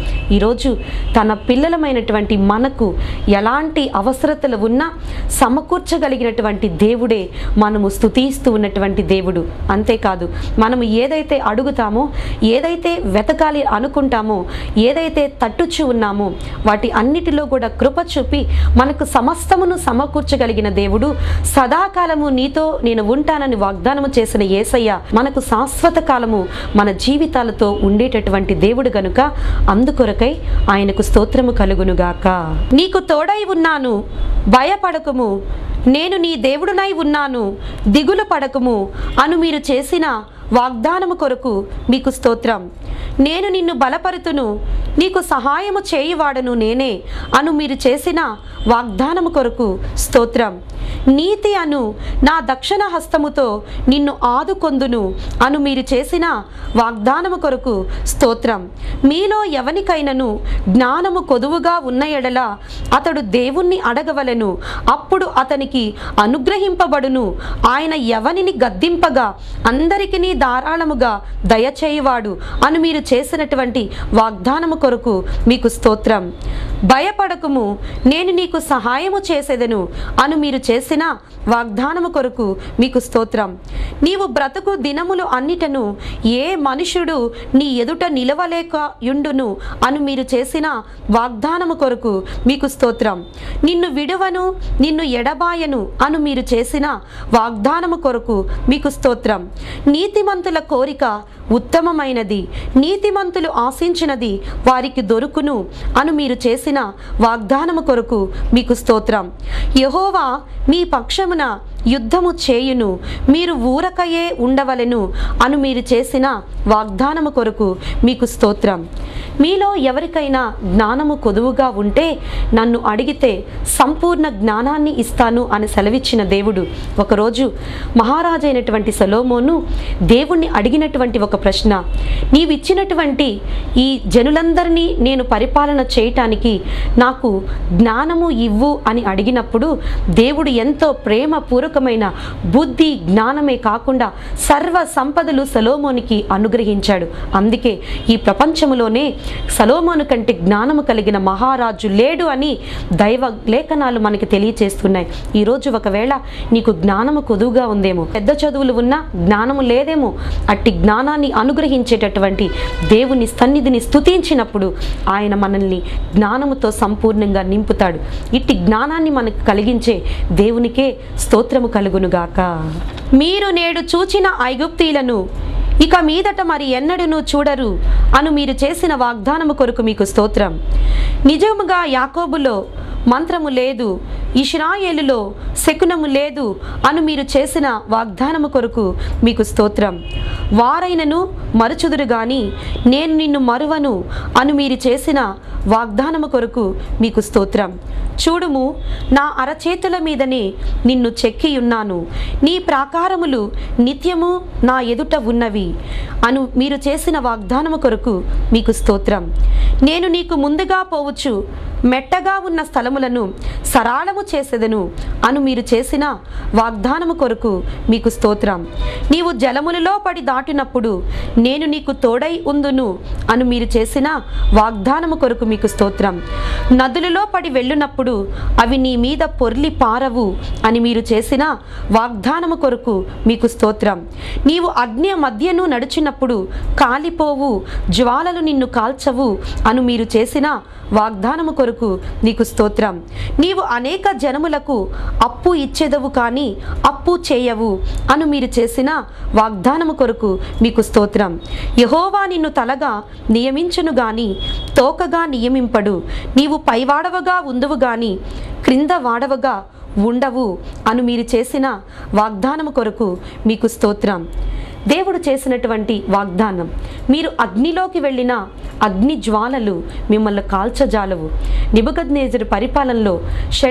ఈరోజు తన పిల్లలమైనటువంటి మనకు ఎలాంటి అవసరతలు ఉన్నా సమకూర్చగలిగినటువంటి దేవుడే మనము స్తుతిస్తూ ఉన్నటువంటి దేవుడు అంతేకాదు మనము ఏదైతే అడుగుతామో ఏదైతే వెతకాలి అనుకుంటామో ఏదైతే తట్టుచు ఉన్నామో వాటి అన్నిటిలో కూడా కృప చూపి మనకు సమస్తమును సమకూర్చగలిగిన దేవుడు సదాకాలము నీతో నేను ఉంటానని వాగ్దానము చేసిన ఏసయ్య మనకు శాశ్వత కాలము మన జీవితాలతో ఉండేటటువంటి దేవుడు గనుక అందుకొరకై ఆయనకు స్తోత్రము కలుగునుగాక నీకు తోడై ఉన్నాను భయపడకుము నేను నీ దేవుడునై ఉన్నాను దిగులు పడకుము అను మీరు చేసిన వాగ్దానము కొరకు మీకు స్తోత్రం నేను నిన్ను బలపరుతును నీకు సహాయము చేయువాడను నేనే అను మీరు చేసిన వాగ్దానము కొరకు స్తోత్రం నీతి అను నా దక్షిణ హస్తముతో నిన్ను ఆదుకొందును అను మీరు చేసిన వాగ్దానము కొరకు స్తోత్రం మీలో ఎవనికైనను జ్ఞానము కొదువుగా ఉన్న ఎడల అతడు దేవుణ్ణి అడగవలెను అప్పుడు అతనికి అనుగ్రహింపబడును ఆయన ఎవనిని గద్దింపగా అందరికినీ ధారాళముగా దయచేయువాడు అను మీరు చేసినటువంటి వాగ్దానము కొరకు మీకు స్తోత్రం భయపడకుము నేను నీకు సహాయము చేసేదను అను మీరు చేసిన వాగ్దానము కొరకు మీకు స్తోత్రం నీవు బ్రతుకు దినములు అన్నిటను ఏ మనుషుడు నీ ఎదుట నిలవలేక యుండును అను మీరు చేసిన వాగ్దానము కొరకు మీకు స్తోత్రం నిన్ను విడువను నిన్ను ఎడబాయను అను మీరు చేసిన వాగ్దానము కొరకు మీకు స్తోత్రం నీతిమంతుల కోరిక ఉత్తమమైనది నీతిమంతులు ఆశించినది వారికి దొరుకును అను మీరు చేసిన వాగ్దానము కొరకు మీకు స్తోత్రం యహోవా మీ పక్షమున యుద్ధము చేయును మీరు ఊరకయే ఉండవలెను అను మీరు చేసిన వాగ్దానము కొరకు మీకు స్తోత్రం మీలో ఎవరికైనా జ్ఞానము కొదువుగా ఉంటే నన్ను అడిగితే సంపూర్ణ జ్ఞానాన్ని ఇస్తాను అని సెలవిచ్చిన దేవుడు ఒకరోజు మహారాజైనటువంటి సలోమోను దేవుణ్ణి అడిగినటువంటి ఒక ప్రశ్న నీవిచ్చినటువంటి ఈ జనులందరినీ నేను పరిపాలన చేయటానికి నాకు జ్ఞానము ఇవ్వు అని అడిగినప్పుడు దేవుడు ఎంతో ప్రేమపూర్వకమైన బుద్ధి జ్ఞానమే కాకుండా సర్వ సంపదలు సలోమోనికి అనుగ్రహించాడు అందుకే ఈ ప్రపంచములోనే సలోమోను కంటే జ్ఞానము కలిగిన మహారాజు లేడు అని దైవ లేఖనాలు మనకి తెలియచేస్తున్నాయి ఈరోజు ఒకవేళ నీకు జ్ఞానము కొదువుగా ఉందేమో పెద్ద చదువులు ఉన్నా జ్ఞానము లేదేమో అట్టి జ్ఞానాన్ని అనుగ్రహించేటటువంటి దేవుని సన్నిధిని స్తుతించినప్పుడు ఆయన మనల్ని జ్ఞానముతో సంపూర్ణంగా నింపుతాడు ఇట్టి జ్ఞానాన్ని మనకు కలిగించే దేవునికే స్తోత్రము కలుగునుగాక మీరు నేడు చూచిన ఐగుప్తీలను ఇక మీదట మరి ఎన్నడూను చూడరు అను మీరు చేసిన వాగ్దానము కొరకు మీకు స్తోత్రం నిజముగా యాకోబులో మంత్రము లేదు ఇష్రాయేలులో శకునము లేదు అను మీరు చేసిన వాగ్దానము కొరకు మీకు స్తోత్రం వారైనను మరుచుదురు గాని నేను నిన్ను మరువను అను మీరు చేసిన వాగ్దానము కొరకు మీకు స్తోత్రం చూడుము నా అరచేతుల మీదనే నిన్ను చెక్కియున్నాను నీ ప్రాకారములు నిత్యము నా ఎదుట ఉన్నవి అను మీరు చేసిన వాగ్దానము కొరకు మీకు స్తోత్రం నేను నీకు ముందుగా పోవచ్చు మెట్టగా ఉన్న స్థలములను సరాళము చేసేదను అను మీరు చేసిన వాగ్దానము కొరకు మీకు స్తోత్రం నీవు జలములలో పడి దాటినప్పుడు నేను నీకు తోడై ఉందును అను మీరు చేసిన వాగ్దానము కొరకు మీకు స్తోత్రం నదులలో పడి వెళ్ళునప్పుడు అవి నీ మీద పొర్లి పారవు అని మీరు చేసిన వాగ్దానము కొరకు మీకు స్తోత్రం నీవు అగ్ని మధ్యను నడిచినప్పుడు కాలిపోవు జ్వాలలు నిన్ను కాల్చవు అను మీరు చేసిన వాగ్దానము కొరకు నీకు స్తోత్రం నీవు అనేక జనములకు అప్పు ఇచ్చేదవు కానీ అప్పు చేయవు అను మీరు చేసిన వాగ్దానము కొరకు మీకు స్తోత్రం యహోవా నిన్ను తలగా నియమించును గాని తోకగా నియమింపడు నీవు పైవాడవగా ఉందువు గాని క్రింద వాడవగా ఉండవు అను మీరు చేసిన వాగ్దానము కొరకు మీకు స్తోత్రం దేవుడు చేసినటువంటి వాగ్దానం మీరు అగ్నిలోకి వెళ్ళిన అగ్ని జ్వాలలు మిమ్మల్ని కాల్చజాలవు నిబద్నేజరు పరిపాలనలో షెడ్రెక్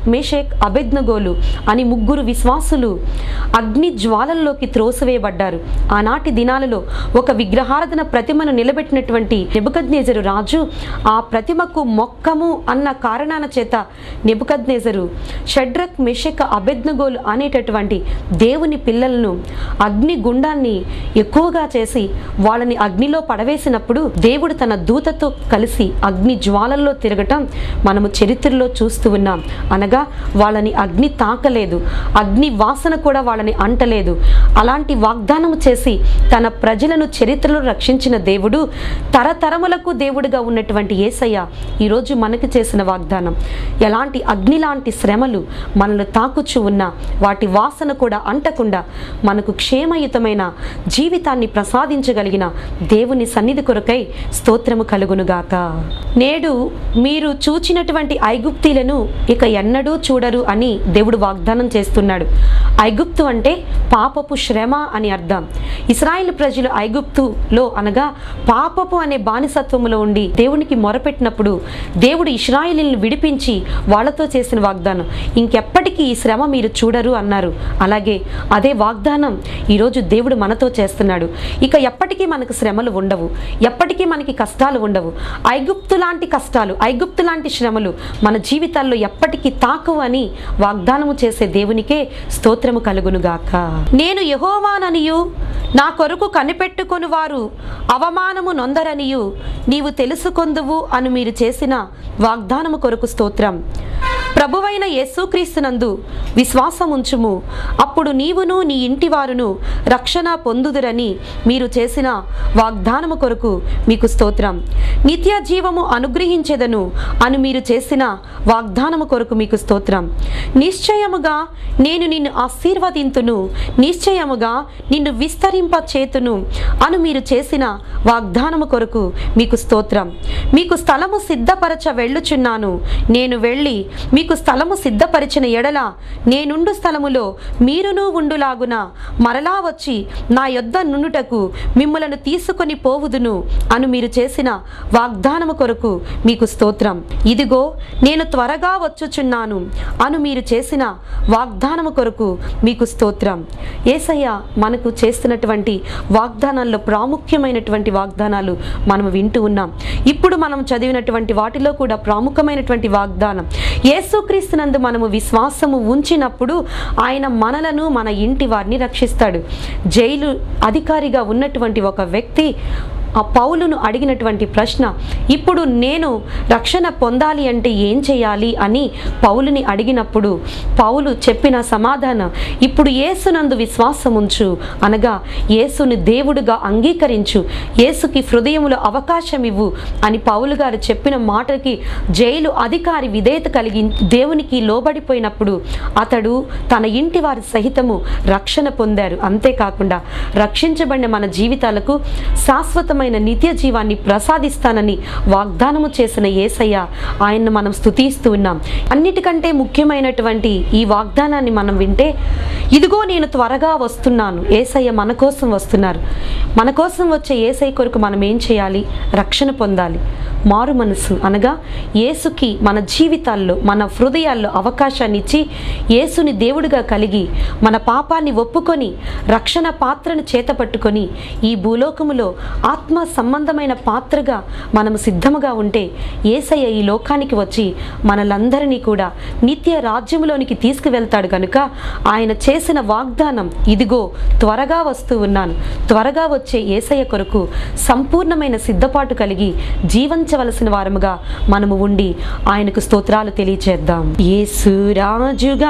మేషేక్ అబెద్నగోలు అని ముగ్గురు విశ్వాసులు అగ్ని జ్వాలల్లోకి త్రోసివేయబడ్డారు ఆనాటి దినాలలో ఒక విగ్రహారాధన ప్రతిమను నిలబెట్టినటువంటి నెబుకద్నేజరు రాజు ఆ ప్రతిమకు మొక్కము అన్న కారణాన చేత నెబుకద్నేజరు షడ్రక్ మెషక అబెద్నగోలు అనేటటువంటి దేవుని పిల్లలను అగ్ని గుండాన్ని ఎక్కువగా చేసి వాళ్ళని అగ్నిలో పడవేసినప్పుడు దేవుడు తన దూతతో కలిసి అగ్ని జ్వాలల్లో తిరగటం మనము చరిత్రలో చూస్తూ ఉన్నాం అనగా వాళ్ళని అగ్ని తాకలేదు అగ్ని వాసన కూడా వాళ్ళని అంటలేదు అలాంటి వాగ్దానం చేసి తన ప్రజలను చరిత్రలో రక్షించిన దేవుడు తరతరములకు దేవుడిగా ఉన్నటువంటి ఏసయ్య ఈరోజు మనకి చేసిన వాగ్దానం ఎలాంటి అగ్ని లాంటి శ్రమలు మనల్ని తాకుచు ఉన్నా వాటి వాసన కూడా అంటకుండా మనకు క్షేమయుతమైన జీవితాన్ని ప్రసాదించగలిగిన దేవుని సన్నిధి కొరకై స్తోత్రము కలుగునుగాక నేడు మీరు చూచినటువంటి ఐగుప్తీలను ఇక ఎన్నడూ చూడరు అని దేవుడు వాగ్దానం చేస్తున్నాడు ఐగుప్తు అంటే పాపపు శ్రమ అని అర్థం ఇస్రాయేల్ ప్రజలు ఐగుప్తులో అనగా పాపపు అనే బానిసత్వములో ఉండి దేవునికి మొరపెట్టినప్పుడు దేవుడు ఇస్రాయేలీలను విడిపించి వాళ్ళతో చేసిన వాగ్దానం ఇంకెప్పటికీ ఈ శ్రమ మీరు చూడరు అన్నారు అలాగే అదే వాగ్దానం ఈరోజు దేవుడు మనతో చేస్తున్నాడు ఇక ఎప్పటికీ మనకు శ్రమలు ఉండవు ఎప్పటికీ మనకి కష్టాలు ఉండవు ఐగుప్తు లాంటి కష్టాలు ఐగుప్తు లాంటి శ్రమలు మన జీవితాల్లో ఎప్పటికీ తాకవు అని వాగ్దానము చేసే దేవునికే స్తోత్రము కలుగునుగాక నేను యహోవాననియు నా కొరకు కనిపెట్టుకొని వారు అవమానము నొందరనియు నీవు తెలుసుకొందువు అని మీరు చేసిన వాగ్దానము కొరకు స్తోత్రం ప్రభువైన యేసుక్రీస్తునందు విశ్వాసముంచుము అప్పుడు నీవును నీ ఇంటి వారును రక్షణ పొందుదురని మీరు చేసిన వాగ్దానము కొరకు మీకు స్తోత్రం నిత్య జీవము అనుగ్రహించెదను అని మీరు చేసిన వాగ్దానము కొరకు మీకు స్తోత్రం నిశ్చయముగా నేను నిన్ను ఆశీర్వదింతును నిశ్చయముగా నిన్ను విస్తరింప చేతును అను మీరు చేసిన వాగ్దానము కొరకు మీకు స్తోత్రం మీకు స్థలము సిద్ధపరచ వెళ్ళుచున్నాను నేను వెళ్ళి మీకు స్థలము సిద్ధపరిచిన ఎడల నేనుండు స్థలములో మీరును ఉండులాగున మరలా వచ్చి నా యొద్ద నుండుటకు మిమ్మలను తీసుకొని పోవుదును అను మీరు చేసిన వాగ్దానము కొరకు మీకు స్తోత్రం ఇదిగో నేను త్వరగా వచ్చుచున్నాను అను మీరు చేసిన వాగ్దానము కొరకు మీకు స్తోత్రం ఏసయ్య మనకు చేస్తున్నటువంటి వాగ్దానాల్లో ప్రాముఖ్యమైనటువంటి వాగ్దానాలు మనం వింటూ ఉన్నాం ఇప్పుడు మనం చదివినటువంటి వాటిలో కూడా ప్రాముఖ్యమైనటువంటి వాగ్దానం యేసుక్రీస్తునందు మనము విశ్వాసము ఉంచినప్పుడు ఆయన మనలను మన ఇంటి వారిని రక్షిస్తాడు జైలు అధికారిగా ఉన్నటువంటి ఒక వ్యక్తి ఆ పౌలును అడిగినటువంటి ప్రశ్న ఇప్పుడు నేను రక్షణ పొందాలి అంటే ఏం చేయాలి అని పౌలుని అడిగినప్పుడు పౌలు చెప్పిన సమాధానం ఇప్పుడు యేసునందు విశ్వాసం ఉంచు అనగా యేసుని దేవుడుగా అంగీకరించు యేసుకి హృదయములో అవకాశం ఇవ్వు అని పౌలు గారు చెప్పిన మాటకి జైలు అధికారి విధేయత కలిగి దేవునికి లోబడిపోయినప్పుడు అతడు తన ఇంటి వారి సహితము రక్షణ పొందారు అంతేకాకుండా రక్షించబడిన మన జీవితాలకు శాశ్వతమైన నిత్య జీవాన్ని ప్రసాదిస్తానని వాగ్దానము చేసిన ఏసయ్య ఆయన్ను మనం స్తుతిస్తూ ఉన్నాం అన్నిటికంటే ముఖ్యమైనటువంటి ఈ వాగ్దానాన్ని మనం వింటే ఇదిగో నేను త్వరగా వస్తున్నాను ఏసయ్య మన కోసం వస్తున్నారు మన కోసం వచ్చే ఏసయ్య కొరకు మనం ఏం చేయాలి రక్షణ పొందాలి మారు మనసు అనగా యేసుకి మన జీవితాల్లో మన హృదయాల్లో అవకాశాన్ని ఇచ్చి యేసుని దేవుడిగా కలిగి మన పాపాన్ని ఒప్పుకొని రక్షణ పాత్రను చేతపట్టుకొని ఈ భూలోకములో ఆత్మ సంబంధమైన పాత్రగా మనము సిద్ధముగా ఉంటే ఏసయ్య ఈ లోకానికి వచ్చి మనలందరినీ కూడా నిత్య రాజ్యములోనికి తీసుకువెళ్తాడు కనుక ఆయన చేసిన వాగ్దానం ఇదిగో త్వరగా వస్తూ ఉన్నాను త్వరగా వచ్చే ఏసయ్య కొరకు సంపూర్ణమైన సిద్ధపాటు కలిగి జీవించవలసిన వారముగా మనము ఉండి ఆయనకు స్తోత్రాలు తెలియచేద్దాం యేసు రాజుగా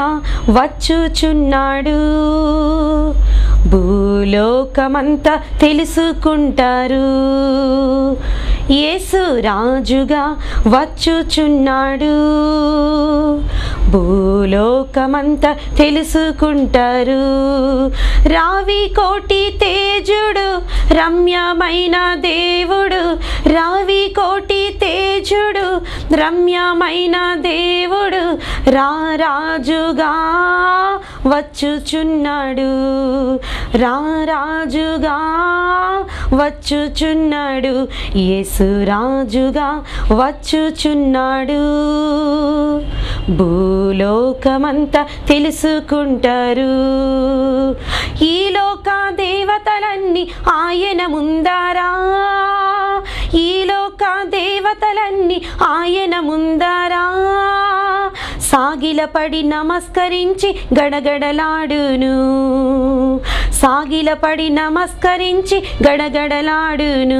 వచ్చుచున్నాడు భూలోకమంతా తెలుసుకుంటారు యేసు రాజుగా వచ్చుచున్నాడు భూలోకమంతా తెలుసుకుంటారు రావి కోటి తేజుడు రమ్యమైన దేవుడు రావి కోటి తేజుడు రమ్యమైన దేవుడు రా రాజుగా వచ్చుచున్నాడు రా రాజుగా వచ్చుచున్నాడు యేసు రాజుగా వచ్చుచున్నాడు భూలోకమంతా తెలుసుకుంటారు ఈ లోక దేవతలన్నీ ఆయన ముందారా ఈ లోక దేవతలన్నీ ఆయన ముందారా సాగిలపడి నమస్కరించి గడగడలాడును సాగిలపడి నమస్కరించి గడగడలాడును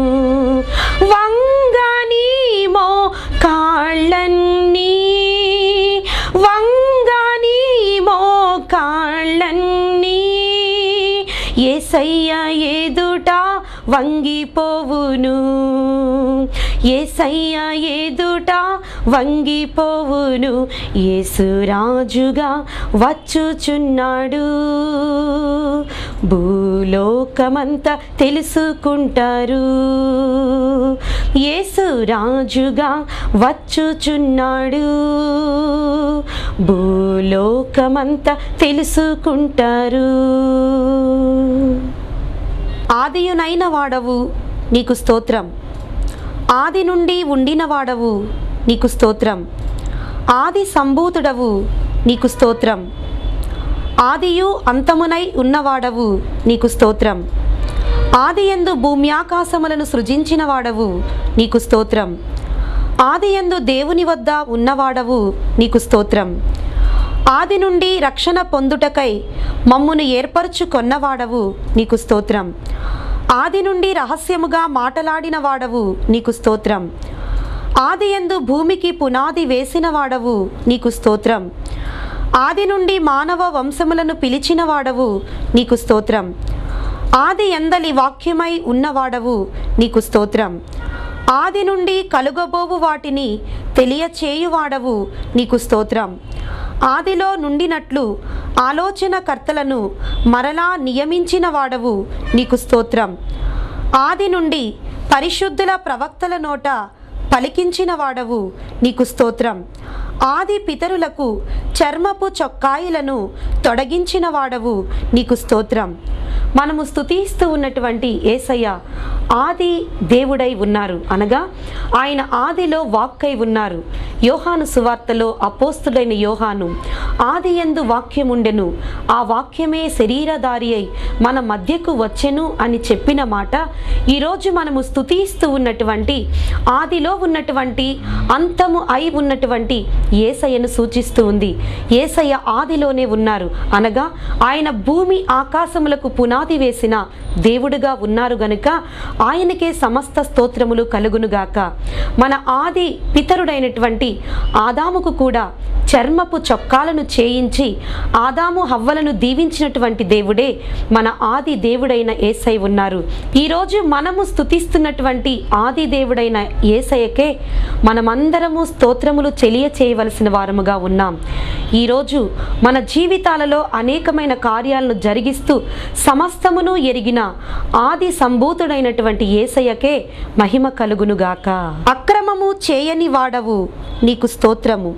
వంగనీమో కాళ్ళన్నీ వంగనీమో కాళ్ళన్నీ ఏసయ్య ఎదుట వంగిపోవును ఏసయ్య ఎదుట వంగిపోవును యేసురాజుగా వచ్చుచున్నాడు భూలోకమంతా తెలుసుకుంటారు యేసురాజుగా వచ్చుచున్నాడు భూలోకమంతా తెలుసుకుంటారు ఆదియునైన వాడవు నీకు స్తోత్రం ఆది నుండి ఉండిన వాడవు నీకు స్తోత్రం ఆది సంభూతుడవు నీకు స్తోత్రం ఆదియు అంతమునై ఉన్నవాడవు నీకు స్తోత్రం ఆది ఎందు భూమ్యాకాశములను సృజించిన వాడవు నీకు స్తోత్రం ఆది ఎందు దేవుని వద్ద ఉన్నవాడవు నీకు స్తోత్రం ఆది నుండి రక్షణ పొందుటకై మమ్మును ఏర్పరచుకొన్నవాడవు నీకు స్తోత్రం ఆది నుండి రహస్యముగా మాటలాడిన వాడవు నీకు స్తోత్రం ఆది ఎందు భూమికి పునాది వేసిన వాడవు నీకు స్తోత్రం ఆది నుండి మానవ వంశములను పిలిచిన వాడవు నీకు స్తోత్రం ఆది ఎందలి వాక్యమై ఉన్నవాడవు నీకు స్తోత్రం ఆది నుండి కలుగబోవు వాటిని తెలియచేయువాడవు నీకు స్తోత్రం ఆదిలో నుండినట్లు ఆలోచనకర్తలను మరలా నియమించిన వాడవు నీకు స్తోత్రం ఆది నుండి పరిశుద్ధుల ప్రవక్తల నోట పలికించిన వాడవు నీకు స్తోత్రం ఆది పితరులకు చర్మపు చొక్కాయిలను తొడగించిన వాడవు నీకు స్తోత్రం మనము స్తుతిస్తూ ఉన్నటువంటి ఏసయ్య ఆది దేవుడై ఉన్నారు అనగా ఆయన ఆదిలో వాక్కై ఉన్నారు యోహాను సువార్తలో అపోస్తుడైన యోహాను ఆది ఎందు వాక్యముండెను ఆ వాక్యమే శరీరధారి అయి మన మధ్యకు వచ్చెను అని చెప్పిన మాట ఈరోజు మనము స్తుతిస్తూ ఉన్నటువంటి ఆదిలో ఉన్నటువంటి అంతము అయి ఉన్నటువంటి ఏసయ్యను సూచిస్తూ ఉంది ఏసయ్య ఆదిలోనే ఉన్నారు అనగా ఆయన భూమి ఆకాశములకు పునాది వేసిన దేవుడుగా ఉన్నారు గనుక ఆయనకే సమస్త స్తోత్రములు కలుగునుగాక మన ఆది పితరుడైనటువంటి ఆదాముకు కూడా చర్మపు చొక్కాలను చేయించి ఆదాము హవ్వలను దీవించినటువంటి దేవుడే మన ఆది దేవుడైన ఏసై ఉన్నారు ఈరోజు మనము స్తుతిస్తున్నటువంటి ఆది దేవుడైన ఏసయ్యకే మనమందరము స్తోత్రములు చెలియ చేయవలసిన వారముగా ఉన్నాం ఈరోజు మన జీవితాలలో అనేకమైన కార్యాలను జరిగిస్తూ సమస్తమును ఎరిగిన ఆది సంభూతుడైనటువంటి ఏసయ్యకే మహిమ కలుగునుగాక అక్రమము చేయని వాడవు నీకు స్తోత్రము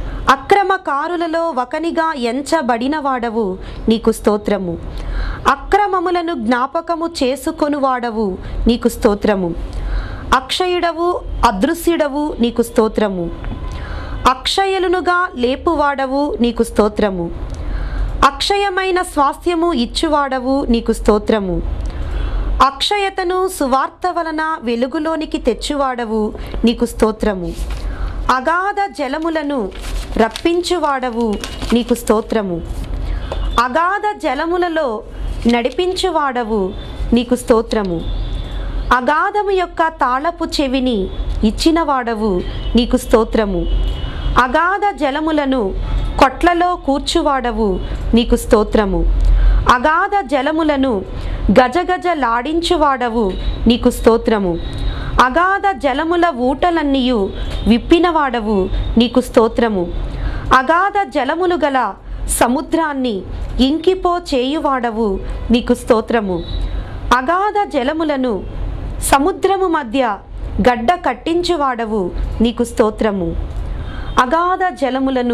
అక్రమకారులలో ఒకనిగా ఎంచబడిన వాడవు నీకు స్తోత్రము అక్రమములను జ్ఞాపకము చేసుకొను వాడవు నీకు స్తోత్రము అక్షయుడవు అదృశ్యుడవు నీకు స్తోత్రము అక్షయలునుగా లేపువాడవు నీకు స్తోత్రము అక్షయమైన స్వాస్థ్యము ఇచ్చువాడవు నీకు స్తోత్రము అక్షయతను సువార్త వలన వెలుగులోనికి తెచ్చువాడవు నీకు స్తోత్రము అగాధ జలములను రప్పించువాడవు నీకు స్తోత్రము అగాధ జలములలో నడిపించువాడవు నీకు స్తోత్రము అగాధము యొక్క తాళపు చెవిని ఇచ్చినవాడవు నీకు స్తోత్రము అగాధ జలములను కొట్లలో కూర్చువాడవు నీకు స్తోత్రము అగాధ జలములను గజగజలాడించువాడవు నీకు స్తోత్రము అగాధ జలముల ఊటలన్నీయు విప్పినవాడవు నీకు స్తోత్రము అగాధ జలములు గల సముద్రాన్ని ఇంకిపో చేయువాడవు నీకు స్తోత్రము అగాధ జలములను సముద్రము మధ్య గడ్డ కట్టించువాడవు నీకు స్తోత్రము అగాధ జలములను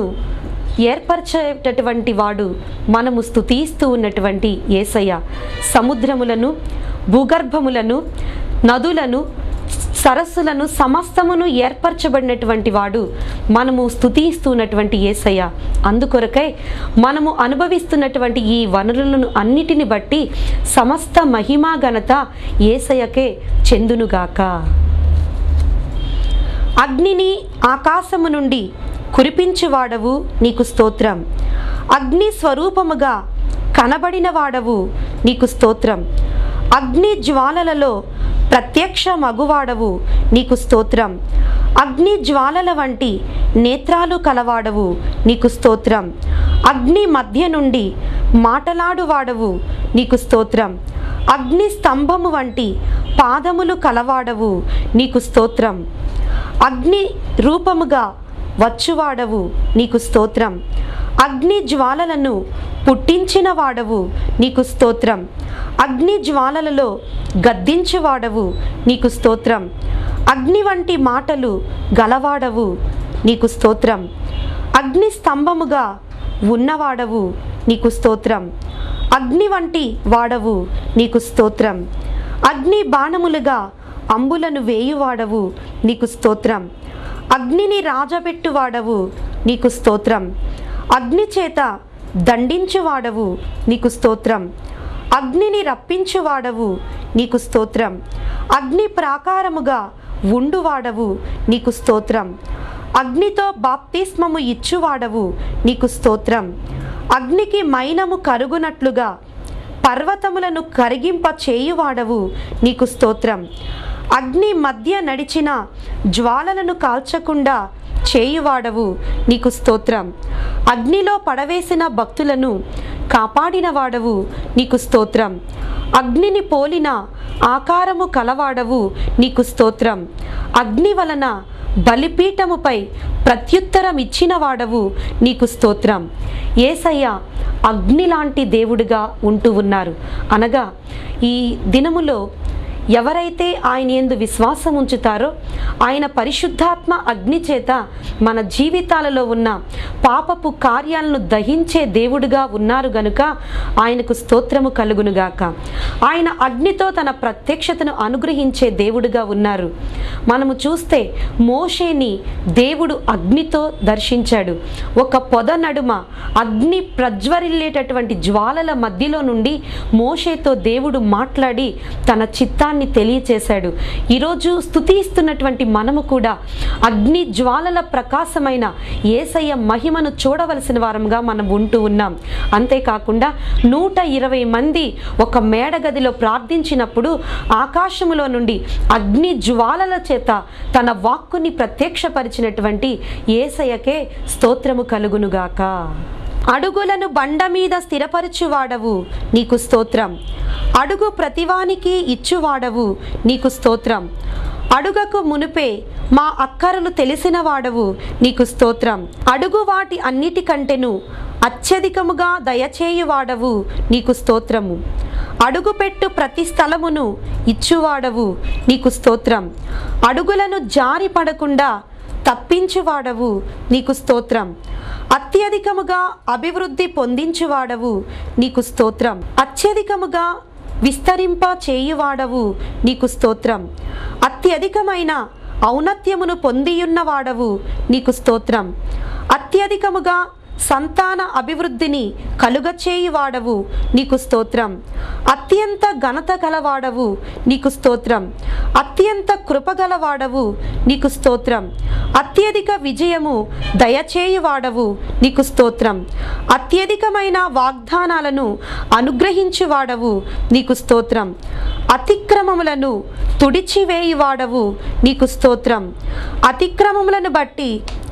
ఏర్పరచేటటువంటి వాడు మనము స్తుతిస్తూ ఉన్నటువంటి ఏసయ్య సముద్రములను భూగర్భములను నదులను సరస్సులను సమస్తమును ఏర్పరచబడినటువంటి వాడు మనము స్తుతిస్తున్నటువంటి ఏసయ్య అందుకొరకై మనము అనుభవిస్తున్నటువంటి ఈ వనరులను అన్నిటిని బట్టి సమస్త మహిమా ఘనత ఏసయ్యకే చెందునుగాక అగ్నిని ఆకాశము నుండి కురిపించువాడవు నీకు స్తోత్రం అగ్ని స్వరూపముగా కనబడిన వాడవు నీకు స్తోత్రం అగ్ని జ్వాలలలో ప్రత్యక్ష మగువాడవు నీకు స్తోత్రం అగ్ని జ్వాలల వంటి నేత్రాలు కలవాడవు నీకు స్తోత్రం అగ్ని మధ్య నుండి మాటలాడువాడవు నీకు స్తోత్రం అగ్ని స్తంభము వంటి పాదములు కలవాడవు నీకు స్తోత్రం అగ్ని రూపముగా వచ్చువాడవు నీకు స్తోత్రం అగ్ని జ్వాలలను పుట్టించిన వాడవు నీకు స్తోత్రం అగ్ని జ్వాలలలో గద్దించువాడవు నీకు స్తోత్రం అగ్ని వంటి మాటలు గలవాడవు నీకు స్తోత్రం అగ్ని స్తంభముగా ఉన్నవాడవు నీకు స్తోత్రం అగ్ని వంటి వాడవు నీకు స్తోత్రం అగ్ని బాణములుగా అంబులను వేయువాడవు నీకు స్తోత్రం అగ్నిని రాజబెట్టువాడవు నీకు స్తోత్రం అగ్ని చేత దండించువాడవు నీకు స్తోత్రం అగ్నిని రప్పించువాడవు నీకు స్తోత్రం అగ్ని ప్రాకారముగా ఉండువాడవు నీకు స్తోత్రం అగ్నితో బాప్తిస్మము ఇచ్చువాడవు నీకు స్తోత్రం అగ్నికి మైనము కరుగునట్లుగా పర్వతములను కరిగింప చేయువాడవు నీకు స్తోత్రం అగ్ని మధ్య నడిచిన జ్వాలలను కాల్చకుండా చేయువాడవు నీకు స్తోత్రం అగ్నిలో పడవేసిన భక్తులను కాపాడిన వాడవు నీకు స్తోత్రం అగ్నిని పోలిన ఆకారము కలవాడవు నీకు స్తోత్రం అగ్ని వలన బలిపీఠముపై ప్రత్యుత్తరం ఇచ్చిన వాడవు నీకు స్తోత్రం ఏసయ్య అగ్ని లాంటి దేవుడిగా ఉంటూ ఉన్నారు అనగా ఈ దినములో ఎవరైతే ఆయన ఎందు విశ్వాసం ఉంచుతారో ఆయన పరిశుద్ధాత్మ అగ్ని చేత మన జీవితాలలో ఉన్న పాపపు కార్యాలను దహించే దేవుడుగా ఉన్నారు గనుక ఆయనకు స్తోత్రము కలుగునుగాక ఆయన అగ్నితో తన ప్రత్యక్షతను అనుగ్రహించే దేవుడుగా ఉన్నారు మనము చూస్తే మోషేని దేవుడు అగ్నితో దర్శించాడు ఒక పొద నడుమ అగ్ని ప్రజ్వరిల్లేటటువంటి జ్వాలల మధ్యలో నుండి మోషేతో దేవుడు మాట్లాడి తన చిత్తాన్ని తెలియచేశాడు ఈరోజు స్తుతిస్తున్నటువంటి మనము కూడా అగ్ని జ్వాలల ప్రకాశమైన ఏసయ్య మహిమను చూడవలసిన వారంగా మనం ఉంటూ ఉన్నాం అంతేకాకుండా నూట ఇరవై మంది ఒక మేడగదిలో ప్రార్థించినప్పుడు ఆకాశములో నుండి అగ్ని జ్వాలల చేత తన వాక్కుని ప్రత్యక్షపరిచినటువంటి ఏసయ్యకే స్తోత్రము కలుగునుగాక అడుగులను బండ మీద స్థిరపరచువాడవు నీకు స్తోత్రం అడుగు ప్రతివానికి ఇచ్చువాడవు నీకు స్తోత్రం అడుగకు మునుపే మా అక్కరలు తెలిసిన వాడవు నీకు స్తోత్రం అడుగు వాటి అన్నిటికంటెను అత్యధికముగా దయచేయువాడవు నీకు స్తోత్రము అడుగుపెట్టు ప్రతి స్థలమును ఇచ్చువాడవు నీకు స్తోత్రం అడుగులను జారి పడకుండా తప్పించువాడవు నీకు స్తోత్రం అత్యధికముగా అభివృద్ధి పొందించువాడవు నీకు స్తోత్రం అత్యధికముగా విస్తరింప చేయువాడవు నీకు స్తోత్రం అత్యధికమైన ఔన్నత్యమును పొందియున్నవాడవు నీకు స్తోత్రం అత్యధికముగా సంతాన అభివృద్ధిని కలుగచేయువాడవు నీకు స్తోత్రం అత్యంత ఘనత గలవాడవు నీకు స్తోత్రం అత్యంత కృపగలవాడవు నీకు స్తోత్రం అత్యధిక విజయము దయచేయువాడవు నీకు స్తోత్రం అత్యధికమైన వాగ్దానాలను అనుగ్రహించువాడవు నీకు స్తోత్రం అతిక్రమములను తుడిచివేయువాడవు నీకు స్తోత్రం అతిక్రమములను బట్టి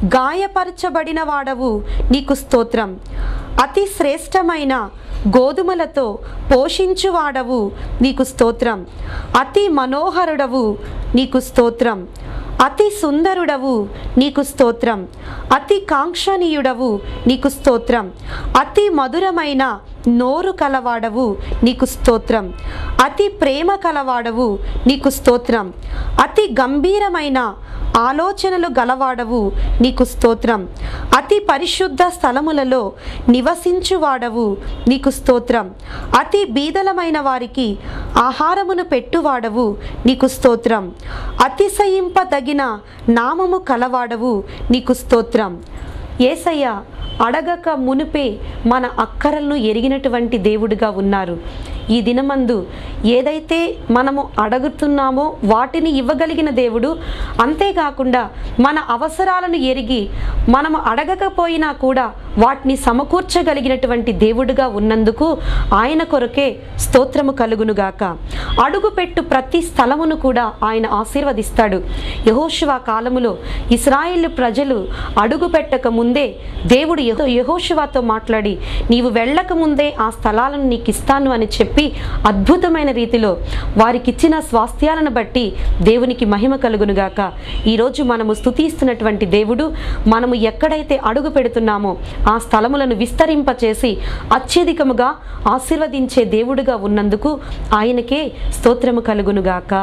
గాయపరచబడిన వాడవు నీకు స్తోత్రం అతి శ్రేష్టమైన గోధుమలతో పోషించువాడవు నీకు స్తోత్రం అతి మనోహరుడవు నీకు స్తోత్రం అతి సుందరుడవు నీకు స్తోత్రం అతి కాంక్షణీయుడవు నీకు స్తోత్రం అతి మధురమైన నోరు కలవాడవు నీకు స్తోత్రం అతి ప్రేమ కలవాడవు నీకు స్తోత్రం అతి గంభీరమైన ఆలోచనలు గలవాడవు నీకు స్తోత్రం అతి పరిశుద్ధ స్థలములలో నివసించువాడవు నీకు స్తోత్రం అతి బీదలమైన వారికి ఆహారమును పెట్టువాడవు నీకు స్తోత్రం అతిశయింపదగిన నామము కలవాడవు నీకు స్తోత్రం ఏసయ్య అడగక మునిపే మన అక్కరలను ఎరిగినటువంటి దేవుడిగా ఉన్నారు ఈ దినమందు ఏదైతే మనము అడుగుతున్నామో వాటిని ఇవ్వగలిగిన దేవుడు అంతేకాకుండా మన అవసరాలను ఎరిగి మనము అడగకపోయినా కూడా వాటిని సమకూర్చగలిగినటువంటి దేవుడిగా ఉన్నందుకు ఆయన కొరకే స్తోత్రము కలుగునుగాక అడుగుపెట్టు ప్రతి స్థలమును కూడా ఆయన ఆశీర్వదిస్తాడు యహోశివ కాలములో ఇస్రాయేల్ ప్రజలు అడుగు పెట్టక ముందే దేవుడు యెహో- యెహోషువతో మాట్లాడి నీవు వెళ్ళక ముందే ఆ స్థలాలను నీకు ఇస్తాను అని చెప్పి అద్భుతమైన రీతిలో వారికిచ్చిన స్వాస్థ్యాలను బట్టి దేవునికి మహిమ కలుగునుగాక ఈరోజు మనము స్తుతిస్తున్నటువంటి దేవుడు మనము ఎక్కడైతే అడుగు పెడుతున్నామో ఆ స్థలములను విస్తరింపచేసి అత్యధికముగా ఆశీర్వదించే దేవుడుగా ఉన్నందుకు ఆయనకే స్తోత్రము కలుగునుగాక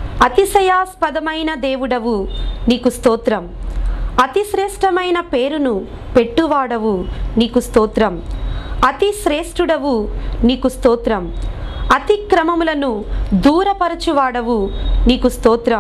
అతిశయాస్పదమైన దేవుడవు నీకు స్తోత్రం అతి శ్రేష్టమైన పేరును పెట్టువాడవు నీకు స్తోత్రం అతి శ్రేష్ఠుడవు నీకు స్తోత్రం అతిక్రమములను దూరపరచువాడవు నీకు స్తోత్రం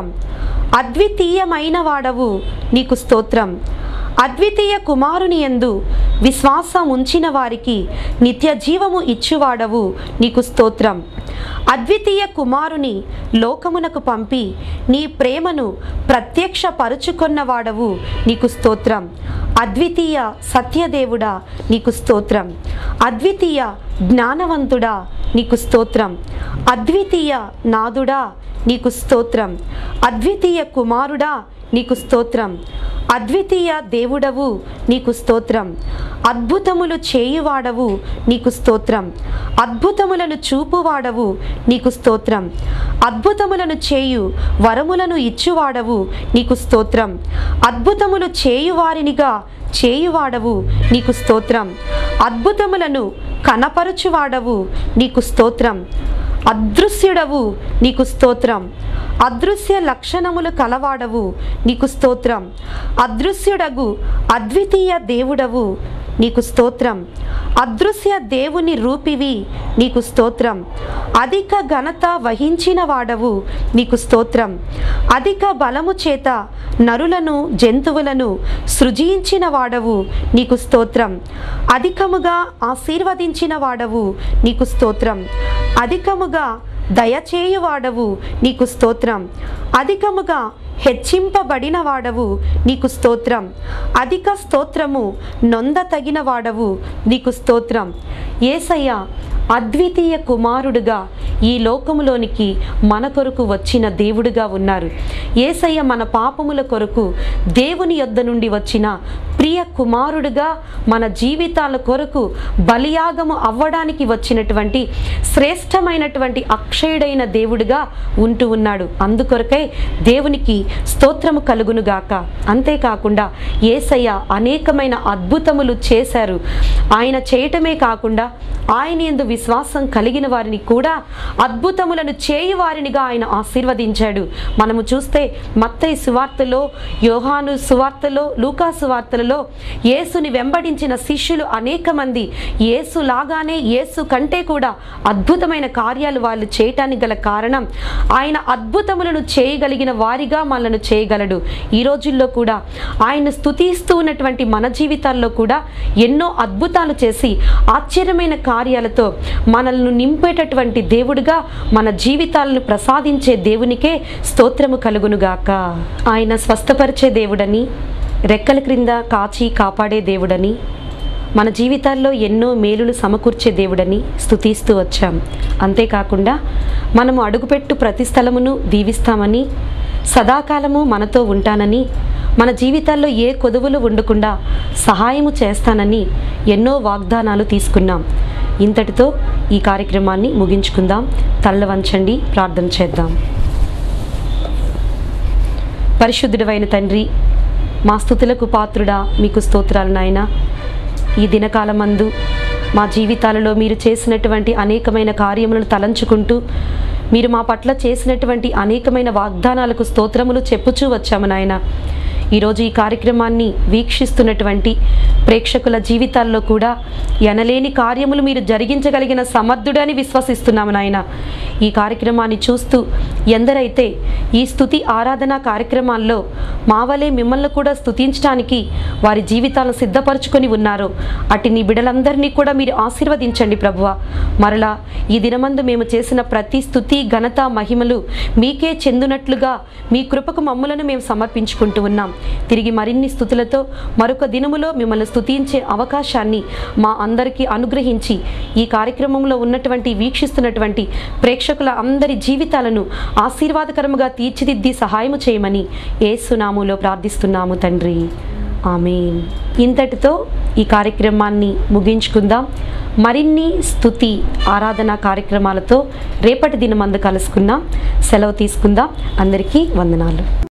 అద్వితీయమైన వాడవు నీకు స్తోత్రం అద్వితీయ కుమారుని యందు విశ్వాసం ఉంచిన వారికి నిత్య జీవము ఇచ్చువాడవు నీకు స్తోత్రం అద్వితీయ కుమారుని లోకమునకు పంపి నీ ప్రేమను ప్రత్యక్ష పరుచుకొన్నవాడవు నీకు స్తోత్రం అద్వితీయ సత్యదేవుడా నీకు స్తోత్రం అద్వితీయ జ్ఞానవంతుడా నీకు స్తోత్రం అద్వితీయ నాదుడా నీకు స్తోత్రం అద్వితీయ కుమారుడా నీకు స్తోత్రం అద్వితీయ దేవుడవు నీకు స్తోత్రం అద్భుతములు చేయువాడవు నీకు స్తోత్రం అద్భుతములను చూపువాడవు నీకు స్తోత్రం అద్భుతములను చేయు వరములను ఇచ్చువాడవు నీకు స్తోత్రం అద్భుతములు చేయువారినిగా చేయువాడవు నీకు స్తోత్రం అద్భుతములను కనపరుచువాడవు నీకు స్తోత్రం అదృశ్యుడవు నీకు స్తోత్రం అదృశ్య లక్షణములు కలవాడవు నీకు స్తోత్రం అదృశ్యుడగు అద్వితీయ దేవుడవు నీకు స్తోత్రం అదృశ్య దేవుని రూపివి నీకు స్తోత్రం అధిక ఘనత వహించిన వాడవు నీకు స్తోత్రం అధిక బలము చేత నరులను జంతువులను సృజించిన వాడవు నీకు స్తోత్రం అధికముగా ఆశీర్వదించిన వాడవు నీకు స్తోత్రం అధికముగా దయచేయువాడవు నీకు స్తోత్రం అధికముగా హెచ్చింపబడిన వాడవు నీకు స్తోత్రం అధిక స్తోత్రము నొంద తగిన వాడవు నీకు స్తోత్రం ఏసయ్య అద్వితీయ కుమారుడుగా ఈ లోకములోనికి మన కొరకు వచ్చిన దేవుడుగా ఉన్నారు ఏసయ్య మన పాపముల కొరకు దేవుని యొద్ద నుండి వచ్చిన ప్రియ కుమారుడుగా మన జీవితాల కొరకు బలియాగము అవ్వడానికి వచ్చినటువంటి శ్రేష్టమైనటువంటి అక్షయుడైన దేవుడుగా ఉంటూ ఉన్నాడు అందుకొరకై దేవునికి స్తోత్రము కలుగునుగాక అంతేకాకుండా ఏసయ్య అనేకమైన అద్భుతములు చేశారు ఆయన చేయటమే కాకుండా ఆయన ఎందు విశ్వాసం కలిగిన వారిని కూడా అద్భుతములను చేయి వారినిగా ఆయన ఆశీర్వదించాడు మనము చూస్తే మత్తయి సువార్తలో యోహాను సువార్తలో లూకా సువార్తలలో యేసుని వెంబడించిన శిష్యులు అనేక మంది యేసు లాగానే యేసు కంటే కూడా అద్భుతమైన కార్యాలు వాళ్ళు చేయటానికి గల కారణం ఆయన అద్భుతములను చేయగలిగిన వారిగా మనల్ని చేయగలడు ఈ రోజుల్లో కూడా ఆయన స్తుతిస్తూ ఉన్నటువంటి మన జీవితాల్లో కూడా ఎన్నో అద్భుతాలు చేసి ఆశ్చర్యమైన కార్యాలతో మనల్ని నింపేటటువంటి దేవుడిగా మన జీవితాలను ప్రసాదించే దేవునికే స్తోత్రము కలుగునుగాక ఆయన స్వస్థపరిచే దేవుడని రెక్కల క్రింద కాచి కాపాడే దేవుడని మన జీవితాల్లో ఎన్నో మేలులు సమకూర్చే దేవుడని స్తుతిస్తూ వచ్చాం అంతేకాకుండా మనము అడుగుపెట్టు ప్రతి స్థలమును దీవిస్తామని సదాకాలము మనతో ఉంటానని మన జీవితాల్లో ఏ కొదువులు ఉండకుండా సహాయము చేస్తానని ఎన్నో వాగ్దానాలు తీసుకున్నాం ఇంతటితో ఈ కార్యక్రమాన్ని ముగించుకుందాం తల్ల వంచండి ప్రార్థన చేద్దాం పరిశుద్ధుడైన తండ్రి మా స్థుతులకు పాత్రుడా మీకు స్తోత్రాలు నాయన ఈ దినకాలమందు మా జీవితాలలో మీరు చేసినటువంటి అనేకమైన కార్యములను తలంచుకుంటూ మీరు మా పట్ల చేసినటువంటి అనేకమైన వాగ్దానాలకు స్తోత్రములు చెప్పుచూ వచ్చాము నాయన ఈరోజు ఈ కార్యక్రమాన్ని వీక్షిస్తున్నటువంటి ప్రేక్షకుల జీవితాల్లో కూడా ఎనలేని కార్యములు మీరు జరిగించగలిగిన సమర్థుడని విశ్వసిస్తున్నాము నాయన ఈ కార్యక్రమాన్ని చూస్తూ ఎందరైతే ఈ స్థుతి ఆరాధన కార్యక్రమాల్లో మా వలె మిమ్మల్ని కూడా స్థుతించడానికి వారి జీవితాలను సిద్ధపరచుకొని ఉన్నారో అటు నీ బిడలందరినీ కూడా మీరు ఆశీర్వదించండి ప్రభువ మరలా ఈ దినమందు మేము చేసిన ప్రతి స్థుతి ఘనత మహిమలు మీకే చెందునట్లుగా మీ కృపకు మమ్ములను మేము సమర్పించుకుంటూ ఉన్నాం తిరిగి మరిన్ని స్థుతులతో మరొక దినములో మిమ్మల్ని స్థుతించే అవకాశాన్ని మా అందరికీ అనుగ్రహించి ఈ కార్యక్రమంలో ఉన్నటువంటి వీక్షిస్తున్నటువంటి ప్రేక్షకుల అందరి జీవితాలను ఆశీర్వాదకరముగా తీర్చిదిద్ది సహాయము చేయమని ఏసునాములో ప్రార్థిస్తున్నాము తండ్రి ఆమెన్ ఇంతటితో ఈ కార్యక్రమాన్ని ముగించుకుందాం మరిన్ని స్థుతి ఆరాధన కార్యక్రమాలతో రేపటి దినమందు కలుసుకుందాం సెలవు తీసుకుందాం అందరికీ వందనాలు